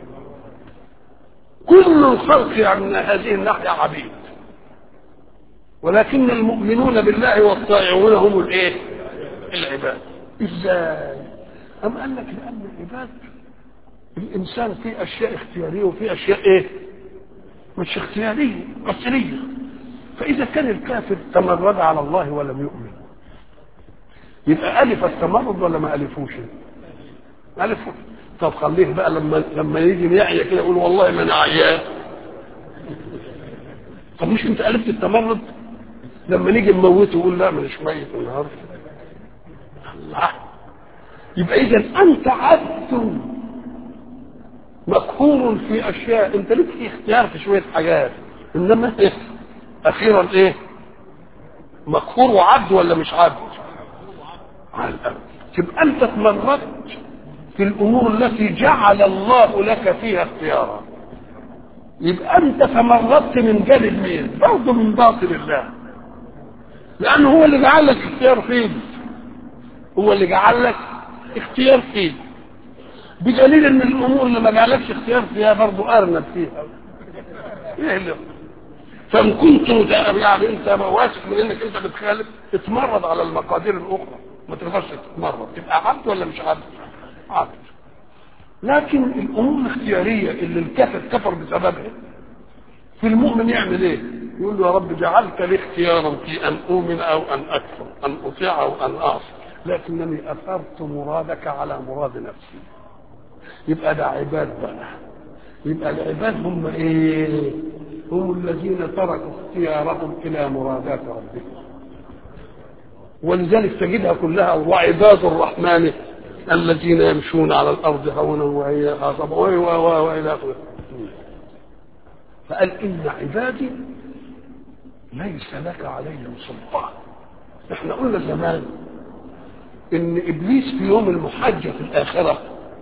كل الخلق يعني من هذه الناحيه عبيد ولكن المؤمنون بالله والطائعون هم الايه العباد ازاي أم قال لك لأن العباد الإنسان فيه أشياء اختيارية وفيه أشياء إيه مش اختيارية قصرية فإذا كان الكافر تمرد على الله ولم يؤمن يبقى ألف التمرد ولا ما ألفوش ألفه طب خليه بقى لما لما يجي يعيا كده يقول والله ما انا عيان طب مش انت ألفت التمرد لما نيجي نموته يقول لا مش ميت النهارده الله يبقى اذا انت عبد مقهور في اشياء انت لك في اختيار في شويه حاجات انما إيه؟ اخيرا ايه مقهور وعبد ولا مش عبد على الأرض تبقى انت تمردت في الامور التي جعل الله لك فيها اختيارا يبقى انت تمردت من جانب مين برضه من باطل الله لانه هو اللي جعل لك اختيار فيه هو اللي جعل لك اختيار فيه بدليل ان الامور اللي ما جعلكش اختيار فيها برضه ارنب فيها ايه اللي فان كنت يعني انت واثق من انك انت بتخالف اتمرد على المقادير الاخرى ما تقدرش تتمرد تبقى عبد ولا مش عبد؟ عبد لكن الامور الاختياريه اللي الكافر كفر بسببها في المؤمن يعمل ايه؟ يقول له يا رب جعلت لي اختيارا في ان اؤمن او ان اكفر ان اطيع او ان اعصي لكنني اثرت مرادك على مراد نفسي يبقى ده عباد بقى يبقى العباد هم ايه هم الذين تركوا اختيارهم الى مرادات ربهم ولذلك تجدها كلها وعباد الرحمن الذين يمشون على الارض هونا وهي خاصبه والى اخره فقال ان عبادي ليس لك عليهم سلطان احنا قلنا زمان ان ابليس في يوم المحجه في الاخره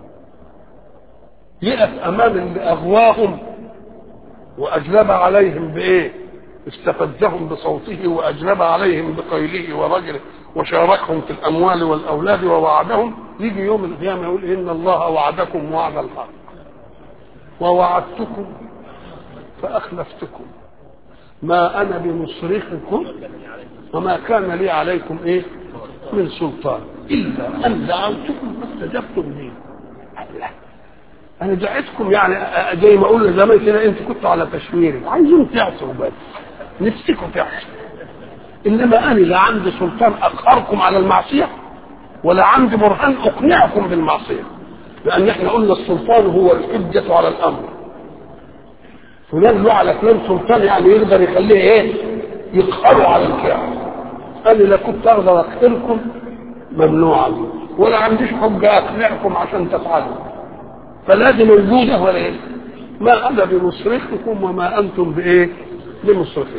يقف امام اللي اغواهم واجلب عليهم بايه استفزهم بصوته واجلب عليهم بقيله ورجله وشاركهم في الاموال والاولاد ووعدهم يجي يوم القيامه يقول ان الله وعدكم وعد الحق ووعدتكم فاخلفتكم ما انا بمصرخكم وما كان لي عليكم ايه من سلطان الا ان دعوتكم فاستجبتم لي الله انا دعيتكم يعني زي ما اقول زمان كده انتوا كنتوا على تشويري عايزين تعصوا بس نفسكم تعصوا انما انا لا عندي سلطان اقهركم على المعصيه ولا عندي برهان اقنعكم بالمعصيه لان احنا قلنا السلطان هو الحجه على الامر فلان له على فلان سلطان يعني يقدر يخليه ايه يقهروا على الكعب انا لا كنت اقدر اقتلكم ممنوعا ولا عنديش حجه اقنعكم عشان تفعلوا فلازم الوجوده ولا ايه ما انا بمصرخكم وما انتم بايه بمصرخين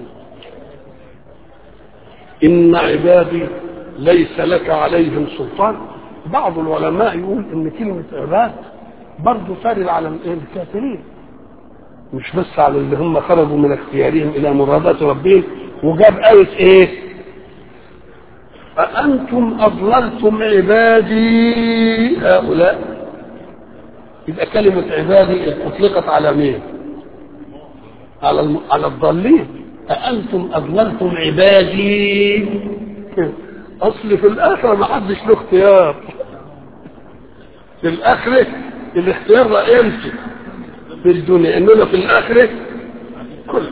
ان عبادي ليس لك عليهم سلطان بعض العلماء يقول ان كلمه عباد برضه ترد على الكافرين مش بس على اللي هم خرجوا من اختيارهم الى مرادات ربهم وجاب آية ايه أأنتم أضللتم عبادي هؤلاء يبقى كلمة عبادي أطلقت على مين؟ على الم... على الضالين أأنتم أضللتم عبادي أصل في الآخرة ما حدش له اختيار في الآخرة الاختيار ده أنت في الدنيا إنما في الآخرة كل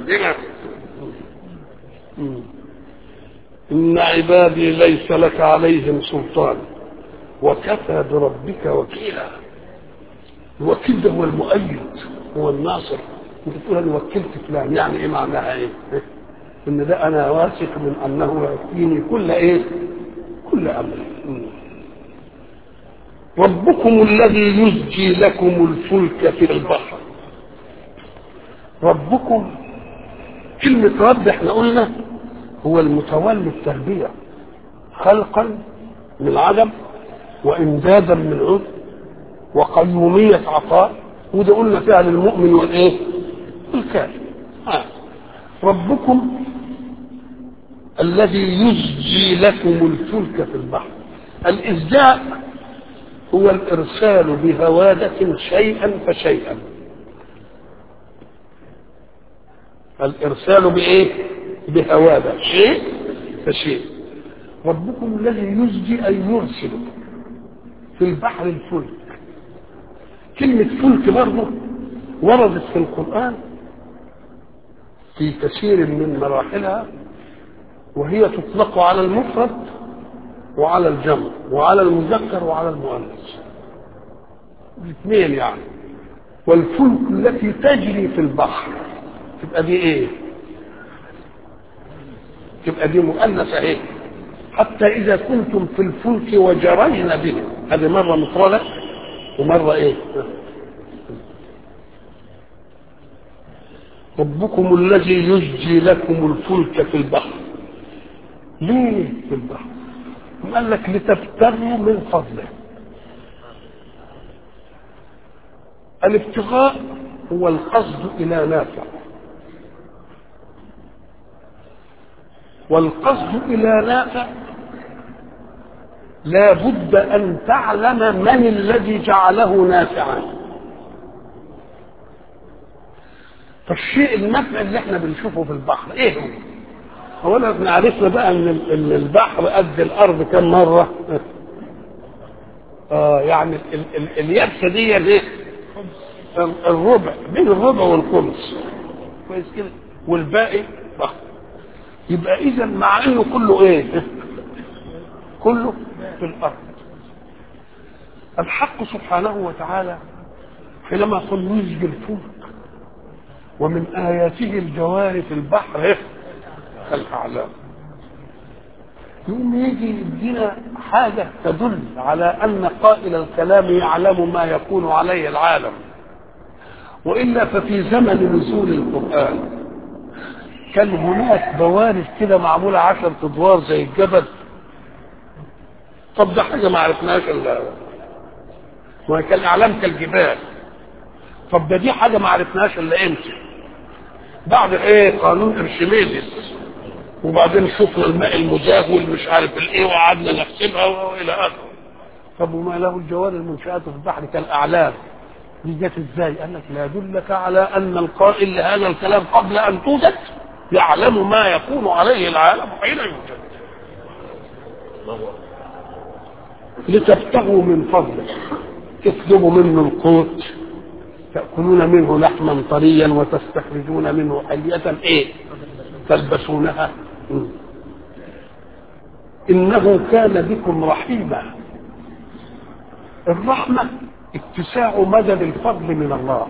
إن عبادي ليس لك عليهم سلطان وكفى بربك وكيلا الوكيل ده هو المؤيد هو الناصر انت تقول انا وكلت فلان يعني ايه معناها ايه؟ ان ده انا واثق من انه يكفيني كل ايه؟ كل امر ربكم الذي يزجي لكم الفلك في البحر ربكم كلمة رب احنا قلنا هو المتولي التربية خلقا من عدم وإمدادا من عذر وقيومية عطاء وده قلنا فيها للمؤمن والإيه؟ الكافر آه. ربكم الذي يزجي لكم الفلك في البحر الإزجاء هو الإرسال بهوادة شيئا فشيئا الإرسال بإيه؟ بهواده شيء فشيء ربكم الذي يزجي أي يرسل في البحر الفلك كلمة فلك برضه وردت في القرآن في كثير من مراحلها وهي تطلق على المفرد وعلى الجمع وعلى المذكر وعلى المؤنث الاثنين يعني والفلك التي تجري في البحر تبقى دي ايه تبقى دي مؤنثة ايه حتى اذا كنتم في الفلك وجرين به هذه مرة مفردة ومرة ايه ربكم الذي يزجي لكم الفلك في البحر ليه في البحر قال لك لتبتغوا من فضله الابتغاء هو القصد الى نافع والقصد الى نافع لا بد ان تعلم من الذي جعله نافعا فالشيء النفع اللي احنا بنشوفه في البحر ايه هو اولا احنا عرفنا بقى ان ان البحر قد الارض كم مره اه يعني ال ال اليابسه دي ايه الربع بين الربع والخمس كويس كده والباقي بحر يبقى اذا مع انه كله ايه كله في الارض الحق سبحانه وتعالى حينما قل يزجي الفلك ومن اياته الجوار في البحر كالاعلام يقوم يجي يدينا حاجة تدل على أن قائل الكلام يعلم ما يكون عليه العالم وإلا ففي زمن نزول القرآن كان هناك بوارث كده معمولة عشر أدوار زي الجبل طب ده حاجة ما عرفناهاش إلا وكان الأعلام كالجبال طب ده دي حاجة ما عرفناهاش إلا إمتى بعد إيه قانون إرشميدس وبعدين شفنا الماء المجاهول مش عارف الايه وقعدنا نحسبها والى اخره طب وما له الجوار المنشآت في البحر كالاعلام دي جت ازاي؟ قال لك لا يدلك على ان القائل لهذا الكلام قبل ان توجد يعلم ما يكون عليه العالم حين يوجد لتبتغوا من فضله تطلبوا منه القوت تأكلون منه لحما طريا وتستخرجون منه حلية ايه؟ تلبسونها إنه كان بكم رحيما الرحمة اتساع مدد الفضل من الله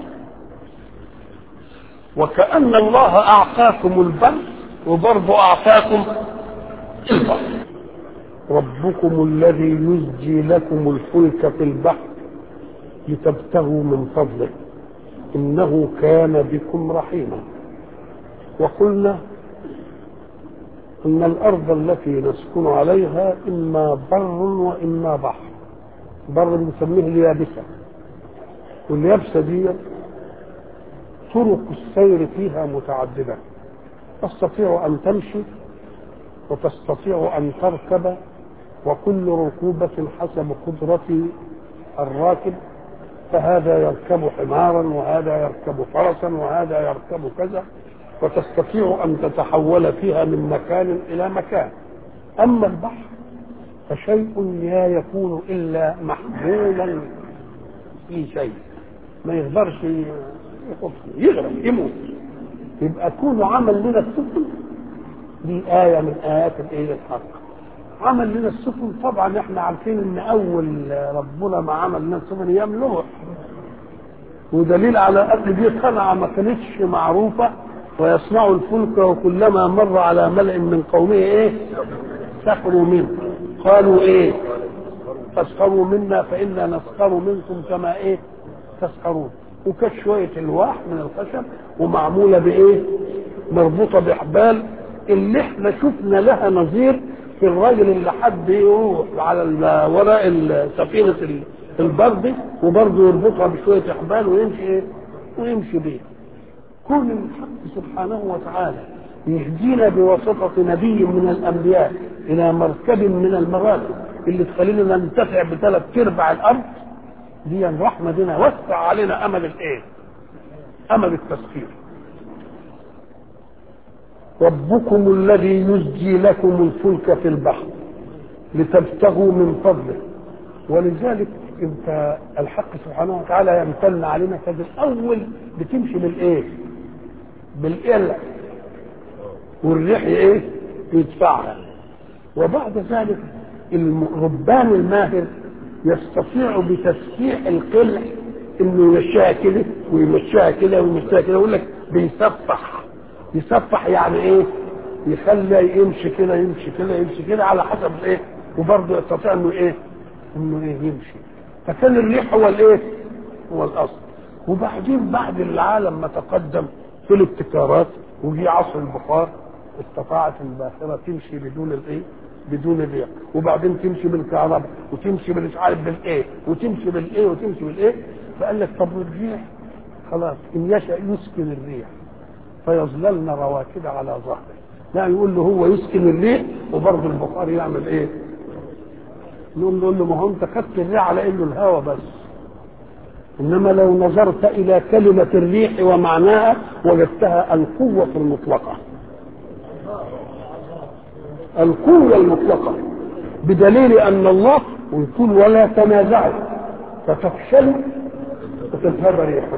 وكأن الله أعطاكم البر وبرضه أعطاكم البر ربكم الذي يزجي لكم الفلك في البحر لتبتغوا من فضله إنه كان بكم رحيما وقلنا ان الارض التي نسكن عليها اما بر واما بحر بر بنسميه اليابسه واليابسه دي طرق السير فيها متعدده تستطيع ان تمشي وتستطيع ان تركب وكل ركوبه حسب قدره الراكب فهذا يركب حمارا وهذا يركب فرسا وهذا يركب كذا وتستطيع أن تتحول فيها من مكان إلى مكان أما البحر فشيء لا يكون إلا محمولا في شيء ما يقدرش يغرق يموت يبقى كون عمل لنا السفن دي آية من آيات الإيه الحق عمل لنا السفن طبعا احنا عارفين ان اول ربنا ما عمل لنا السفن ايام نوح ودليل على ان دي صنعه ما كانتش معروفه ويصنع الفلك وكلما مر على ملأ من قومه ايه سخروا منه قالوا ايه تسخروا منا فإنا نسخر منكم كما ايه تسخرون وكانت شوية الواح من الخشب ومعمولة بايه مربوطة بحبال اللي احنا شفنا لها نظير في الراجل اللي حد يروح على وراء سفينة البرد وبرضه يربطها بشوية حبال ويمشي ايه ويمشي بيها كون الحق سبحانه وتعالى يهدينا بواسطة نبي من الأنبياء إلى مركب من المراكب اللي تخلينا ننتفع بثلاث أرباع الأرض دي الرحمة دينا وسع علينا أمل الإيه؟ أمل التسخير ربكم الذي يزجي لكم الفلك في البحر لتبتغوا من فضله ولذلك انت الحق سبحانه وتعالى يمتن علينا كذا الاول بتمشي بالايه بالقلع والريح ايه يدفعها وبعد ذلك الربان الماهر يستطيع بتسبيح القلع انه يمشيها كده ويمشيها كده ويمشيها كده يقول لك بيسفح يسفح يعني ايه يخلي يمشي كده يمشي كده يمشي كده على حسب ايه وبرضه يستطيع انه ايه انه ايه يمشي فكان الريح هو الايه هو الاصل وبعدين بعد العالم ما تقدم في الابتكارات وجي عصر البخار استطاعت الباخره تمشي بدون الايه بدون الريح وبعدين تمشي بالكهرباء وتمشي مش عارف بالايه وتمشي بالايه وتمشي بالايه فقال لك طب الريح خلاص ان يشاء يسكن الريح فيظللن رواكد على ظهره لا يقول له هو يسكن الريح وبرضه البخار يعمل ايه نقول نقول له ما هو انت خدت الريح على انه الهواء بس انما لو نظرت الى كلمه الريح ومعناها وجدتها القوه المطلقه القوه المطلقه بدليل ان الله يقول ولا تنازعوا فتفشلوا وتذهب ريحكم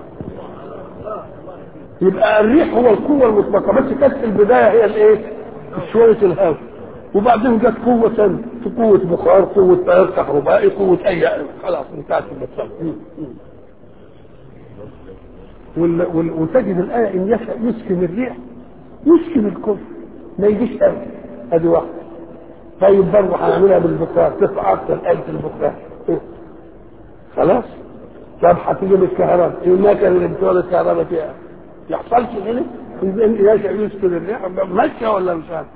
يبقى الريح هو القوة المطلقة بس كانت في البداية هي الايه؟ شوية الهواء وبعدين جت قوة ثانية في قوة بخار قوة تيار كهربائي قوة أي خلاص انتهت المسألة وال... وال... وتجد الآية إن يشاء يسكن الريح يسكن الكفر ما يجيش أبدا أدي واحدة طيب برضه هنعملها بالبخار تطلع أكثر آية البخار خلاص طب هتيجي بالكهرباء المكن اللي بتولد الكهرباء فيها يحصلش كده إذا يشاء يسكن الريح ماشية ولا مش عارف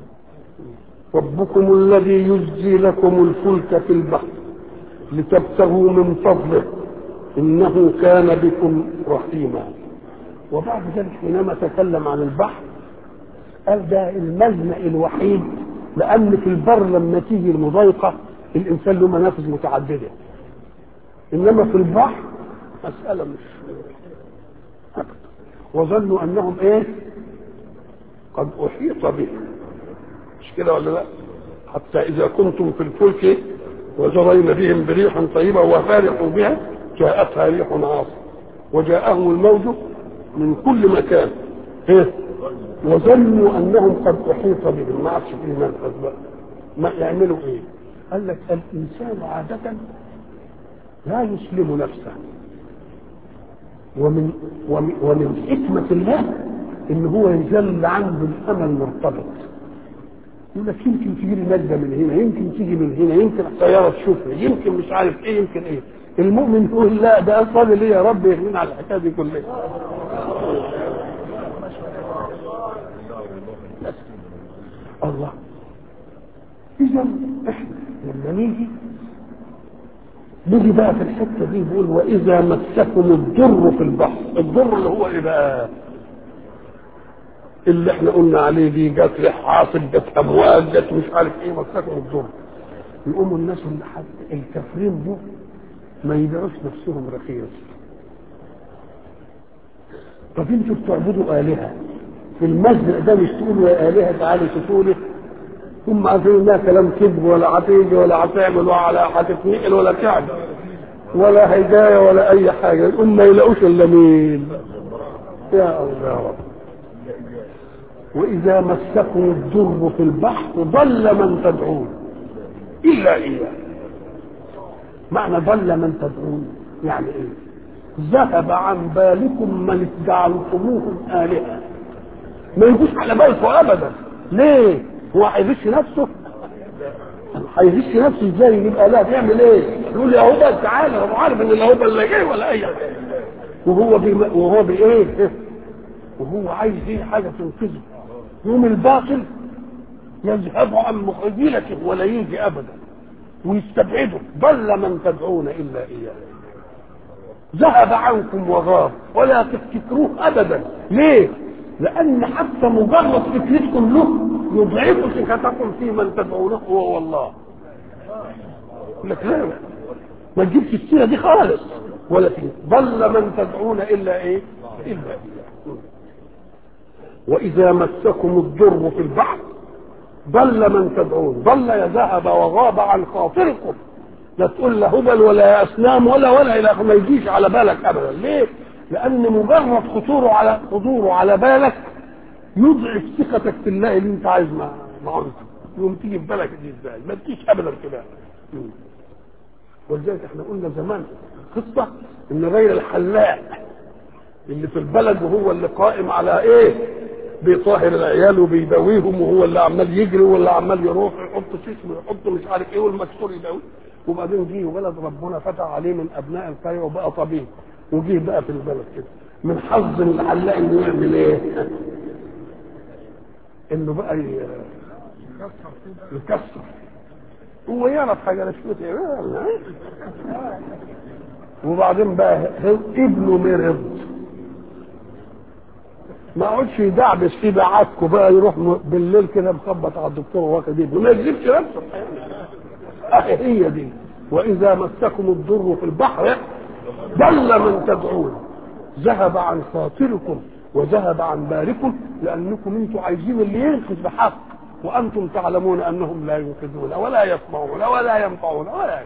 ربكم الذي يجزي لكم الفلك في البحر لتبتغوا من فضله انه كان بكم رحيما وبعد ذلك حينما تكلم عن البحر قال ده الملجا الوحيد لان في البر لما تيجي المضايقه الانسان له منافذ متعدده انما في البحر مساله مش أبدا وظنوا انهم ايه قد احيط بهم مش كده ولا لا حتى اذا كنتم في الفلك وجرين بهم بريح طيبه وفارحوا بها جاءتها ريح عاصف وجاءهم الموج من كل مكان إيه؟ وظنوا انهم قد احيط بهم ما عادش فيه منفذ بقى ما يعملوا ايه؟ قال لك الانسان عاده لا يسلم نفسه ومن ومن, ومن حكمه الله ان هو يجل عنده الامل مرتبط يقول لك يمكن تجي لي نجده من هنا يمكن تيجي من هنا يمكن الطياره تشوفني يمكن مش عارف ايه يمكن ايه المؤمن يقول لا ده اصلي ليه يا رب يغنينا على الحكايه دي كلها الله اذا احنا لما نيجي نيجي بقى في الحته دي بيقول واذا مسكم الضر في البحر الضر اللي هو ايه بقى اللي احنا قلنا عليه دي جت ريح عاصف جت امواج جت مش عارف ايه مسكهم الضر يقوموا الناس اللي حد الكافرين دول ما يبيعوش نفسهم رخيص طب انتوا بتعبدوا الهه في المزرع ده مش تقولوا يا الهه تعالوا شوفوا لي هم عارفين انها كلام كذب ولا هتيجي ولا هتعمل ولا هتتنقل ولا تعمل ولا هدايه ولا اي حاجه يقول ما يلاقوش الا مين يا الله يا رب وإذا مسكم الضر في البحر ضل من تدعون إلا إياه معنى ضل من تدعون يعني إيه ذهب عن بالكم من جعلتموهم آلهة ما يجوش على بالكم أبدا ليه هو هيغش نفسه هيغش نفسه ازاي يبقى لا بيعمل ايه يقول يا هوبا تعالى هو عارف ان الهوبا اللي جاي ولا اي حاجه وهو بي وهو بايه وهو عايز ايه حاجه تنقذه يوم الباطل يذهب عن مخجلته ولا يجي ابدا ويستبعده ضل من تدعون الا اياه ذهب عنكم وغاب ولا تفتكروه ابدا ليه لان حتى مجرد فكرتكم له يضعف ثقتكم في من تدعونه هو والله يقول لك لا ما تجيبش السيره دي خالص ولا فيه ضل من تدعون الا ايه الا اياه واذا مسكم الضر في البحر ضل من تدعون ضل يذهب وغاب عن خاطركم لا تقول لا هبل ولا اسنام ولا ولا الى ما يجيش على بالك ابدا ليه؟ لان مجرد خطوره على حضوره على بالك يضعف ثقتك في الله اللي انت عايز معه يوم تيجي في بالك دي ازاي؟ ما تجيش ابدا كده ولذلك احنا قلنا زمان قصه ان غير الحلاق اللي في البلد وهو اللي قائم على ايه؟ بيطهر العيال وبيداويهم وهو اللي عمال يجري وهو اللي عمال يروح يحط شيشم ويحط مش عارف ايه والمكسور يداوي وبعدين جه ولد ربنا فتح عليه من ابناء القريه وبقى طبيب وجه بقى في البلد كده من حظ الحلاق انه يعمل ايه؟ انه بقى يكسر هو يعرف حاجه لا شو وبعدين بقى ابنه مرض ما اقعدش يدعبس فيه بعاتكم بقى يروح بالليل كده مخبط على الدكتور واخد ابنه ما يكذبش نفسه اهي هي دي واذا مسكم الضر في البحر ضل من تدعون ذهب عن خاطركم وذهب عن بالكم لانكم انتم عايزين اللي ينقذ بحق وانتم تعلمون انهم لا ينقذون ولا يسمعون ولا ينفعون ولا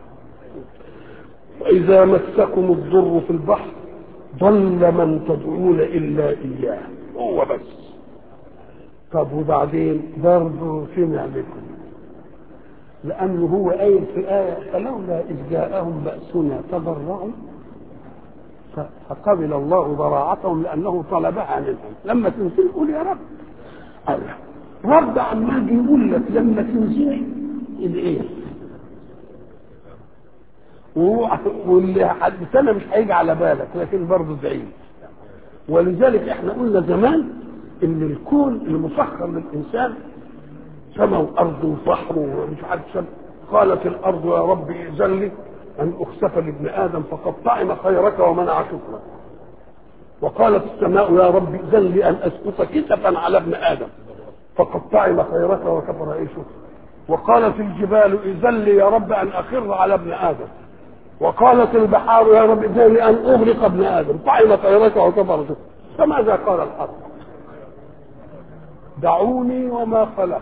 واذا مسكم الضر في البحر ضل من تدعون الا اياه هو بس طب وبعدين برضه سمع بكم لانه هو قايل في ايه فلولا اذ جاءهم باسنا تضرعوا فقبل الله ضراعتهم لانه طلبها منهم لما تنزل قول يا رب الله رب عمال بيقول لك لما تنزل الايه واللي سنه مش هيجي على بالك لكن برضه بعيد ولذلك احنا قلنا زمان ان الكون المسخر للانسان سماء وارض وبحر ومش عارف سماء قالت الارض يا رب ائذن لي ان اخسف لابن ادم فقد طعم خيرك ومنع شكرك وقالت السماء يا رب ائذن لي ان اسقط كسفا على ابن ادم فقد طعم خيرك وكفر ايه شكرك وقالت الجبال ائذن لي يا رب ان اخر على ابن ادم وقالت البحار يا رب ائذن لي ان اغرق ابن ادم طعم خيرك وكفر شكرك فماذا قال الحق دعوني وما خلقت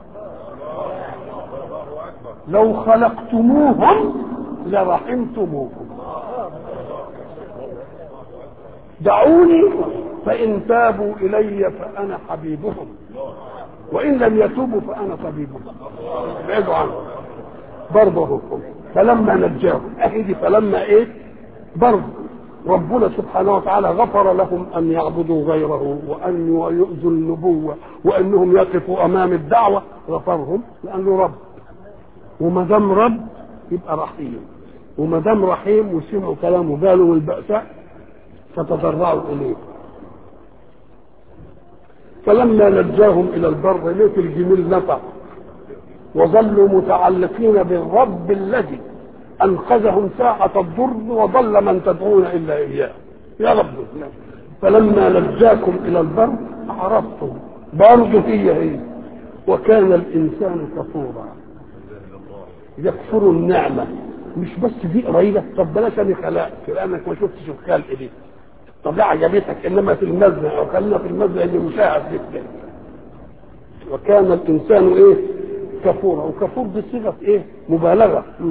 لو خلقتموهم لرحمتموهم دعوني فإن تابوا إلي فأنا حبيبهم وإن لم يتوبوا فأنا طبيبهم ابعدوا عنه برضه حكم فلما نجاهم أهدي فلما إيه برضه ربنا سبحانه وتعالى غفر لهم أن يعبدوا غيره وأن يؤذوا النبوة وأنهم يقفوا أمام الدعوة غفرهم لأنه رب وما دام رب يبقى رحيم وما دام رحيم وسمعوا كلامه قالوا البأساء فتضرعوا إليه فلما نجاهم إلى البر ليت الجميل نفع وظلوا متعلقين بالرب الذي أنقذهم ساعة الضر وضل من تدعون إلا إياه يا رب فلما نجاكم إلى البر عرفتم برضه هي هي وكان الإنسان كفورا يكفر النعمة مش بس دي قريبة طب بلاش أنا خلقت لأنك ما شفتش الخلق دي طب عجبتك إنما في المزنة أو خلينا في المزنة اللي مشاهد جدا وكان الإنسان إيه كفورا وكفور دي صيغة إيه مبالغة م.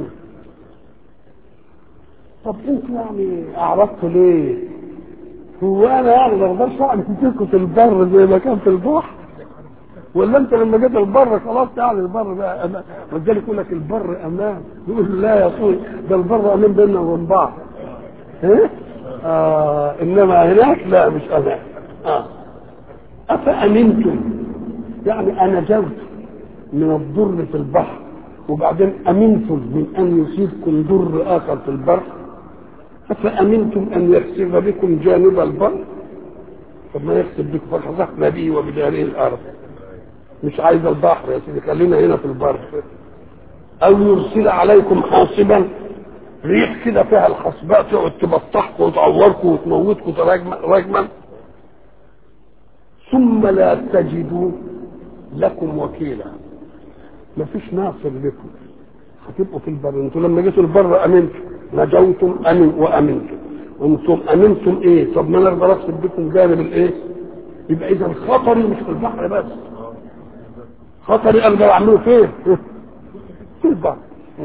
طب انتوا يعني اعرضتوا ليه؟ هو انا يعني ما اقدرش اعمل فيكم في البر زي ما كان في البحر؟ ولا انت لما جيت البر خلاص يعني البر بقى امان ولذلك يقول لك البر امان يقول لا يا اخوي ده البر امان بيننا وبين بعض ايه؟ آه انما هناك لا مش امان اه افامنتم يعني انا جوت من الضر في البحر وبعدين امنتم من ان يصيبكم ضر اخر في البر أفأمنتم أن يخسف بكم جانب البر طب ما يخسف بكم فخسفنا به وبداره الأرض مش عايز البحر يا سيدي خلينا هنا في البر أو يرسل عليكم حاصبا ريح كده فيها الحصباء تقعد تبطحكم وتعوركم وتموتكم رجما ثم لا تجدوا لكم وكيلا مفيش ناصر لكم هتبقوا في البر انتوا لما جيتوا البر امنتم نجوتم امن وامنتم انتم امنتم ايه طب ما انا اقدر اكسب بكم جانب الايه يبقى اذا خطري مش في البحر بس خطري انا بعمله فين في البحر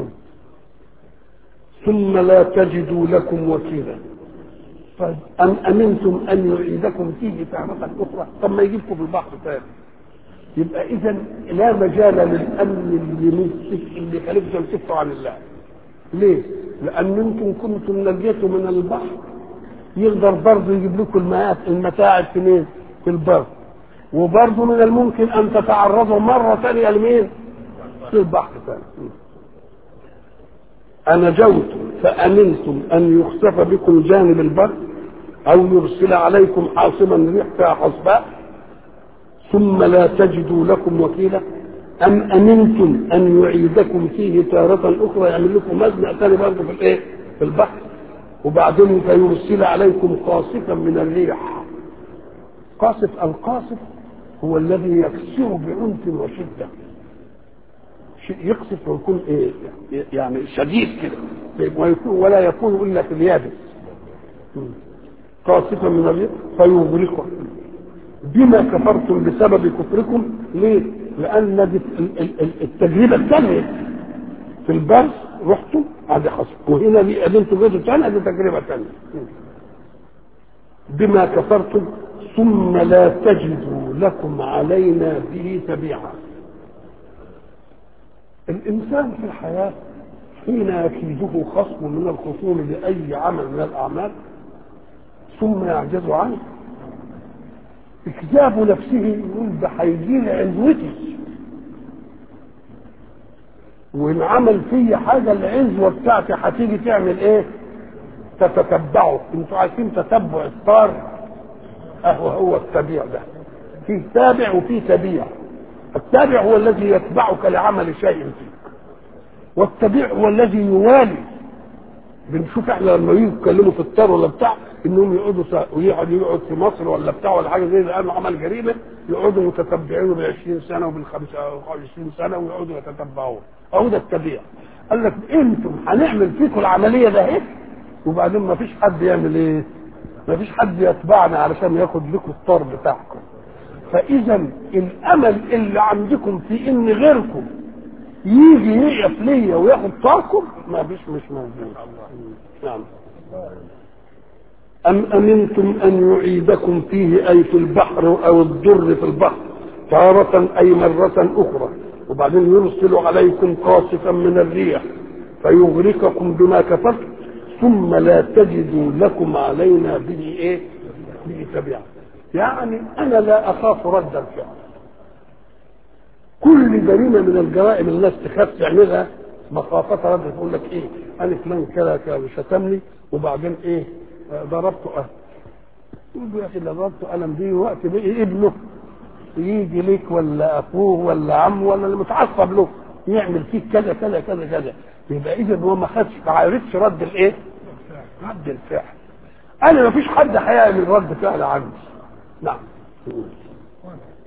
ثم لا تجدوا لكم وكيلا طيب أم أمنتم أن يعيدكم فيه تارة أخرى طب ما يجيبكم في البحر تاني يبقى إذا لا مجال للأمن اللي مسك اللي خليكم تكفوا عن الله ليه؟ لأن أنتم كنتم نجيتوا من البحر يقدر برضه يجيب لكم الماء المتاعب في مين؟ في البر وبرضه من الممكن أن تتعرضوا مرة ثانية لمين؟ في البحر ثاني أنجوت فأمنتم أن يخسف بكم جانب البر أو يرسل عليكم حاصما ريح فيها حصباء ثم لا تجدوا لكم وكيلا أم أمنتم أن يعيدكم فيه تارة أخرى يعمل لكم مزنق ثاني برضه في الإيه؟ في البحر وبعدين فيرسل عليكم قاصفا من الريح قاصف القاصف هو الذي يكسر بعنف وشده شيء يقصف ويكون ايه يعني شديد كده ويكون ولا يكون الا في اليابس قاصفا من الريح فيغرقه بما كفرتم بسبب كفركم ليه؟ لان التجربه الثانيه في البر رحتم هذه حصل وهنا دي قابلتوا جزء ثاني هذه تجربه ثانيه بما كفرتم ثم لا تجدوا لكم علينا به تبيعا الإنسان في الحياة حين يكيده خصم من الخصوم لأي عمل من الأعمال ثم يعجز عنه إكذاب نفسه يقول ده هيجي لي عزوتي وإن عمل في حاجة العزوة بتاعتي هتيجي تعمل إيه؟ تتتبعه أنتوا عارفين تتبع الطار أهو هو التبيع ده فيه تابع وفيه تبيع التابع هو الذي يتبعك لعمل شيء فيك والتبيع هو الذي يوالي بنشوف احنا لما يجوا يتكلموا في الطار ولا بتاع انهم يقعدوا ويقعد يقعد في مصر ولا بتاع ولا حاجه زي لانه عمل جريمه يقعدوا متتبعينه بال 20 سنه وبال 25 سنه ويقعدوا يتتبعوه اهو ده التبيع قال لك انتم هنعمل فيكم العمليه ده ايه وبعدين ما فيش حد يعمل ايه ما فيش حد يتبعنا علشان ياخد لكم الطار بتاعكم فاذا الامل اللي عندكم في ان غيركم يجي يقف ليا وياخد طاركم ما فيش مش موجود نعم أم أمنتم أن يعيدكم فيه أي في البحر أو الضر في البحر تارة أي مرة أخرى وبعدين يرسل عليكم قاصفا من الريح فيغرقكم بما كفرتم ثم لا تجدوا لكم علينا به إيه؟ به تبعا يعني أنا لا أخاف رد الفعل كل جريمة من الجرائم الناس تخاف تعملها مخافة رد تقول لك إيه أنا فلان كذا كذا شتمني وبعدين إيه ضربته أهل يقول يا أخي اللي ضربته قلم دي وقت بقي ابنه يجي ليك ولا أخوه ولا عمه ولا اللي متعصب له يعمل فيك كذا كذا كذا كذا يبقى إذا هو ما خدش ما عرفش رد الإيه؟ رد الفعل أنا ما فيش حد هيعمل رد فعل عندي نعم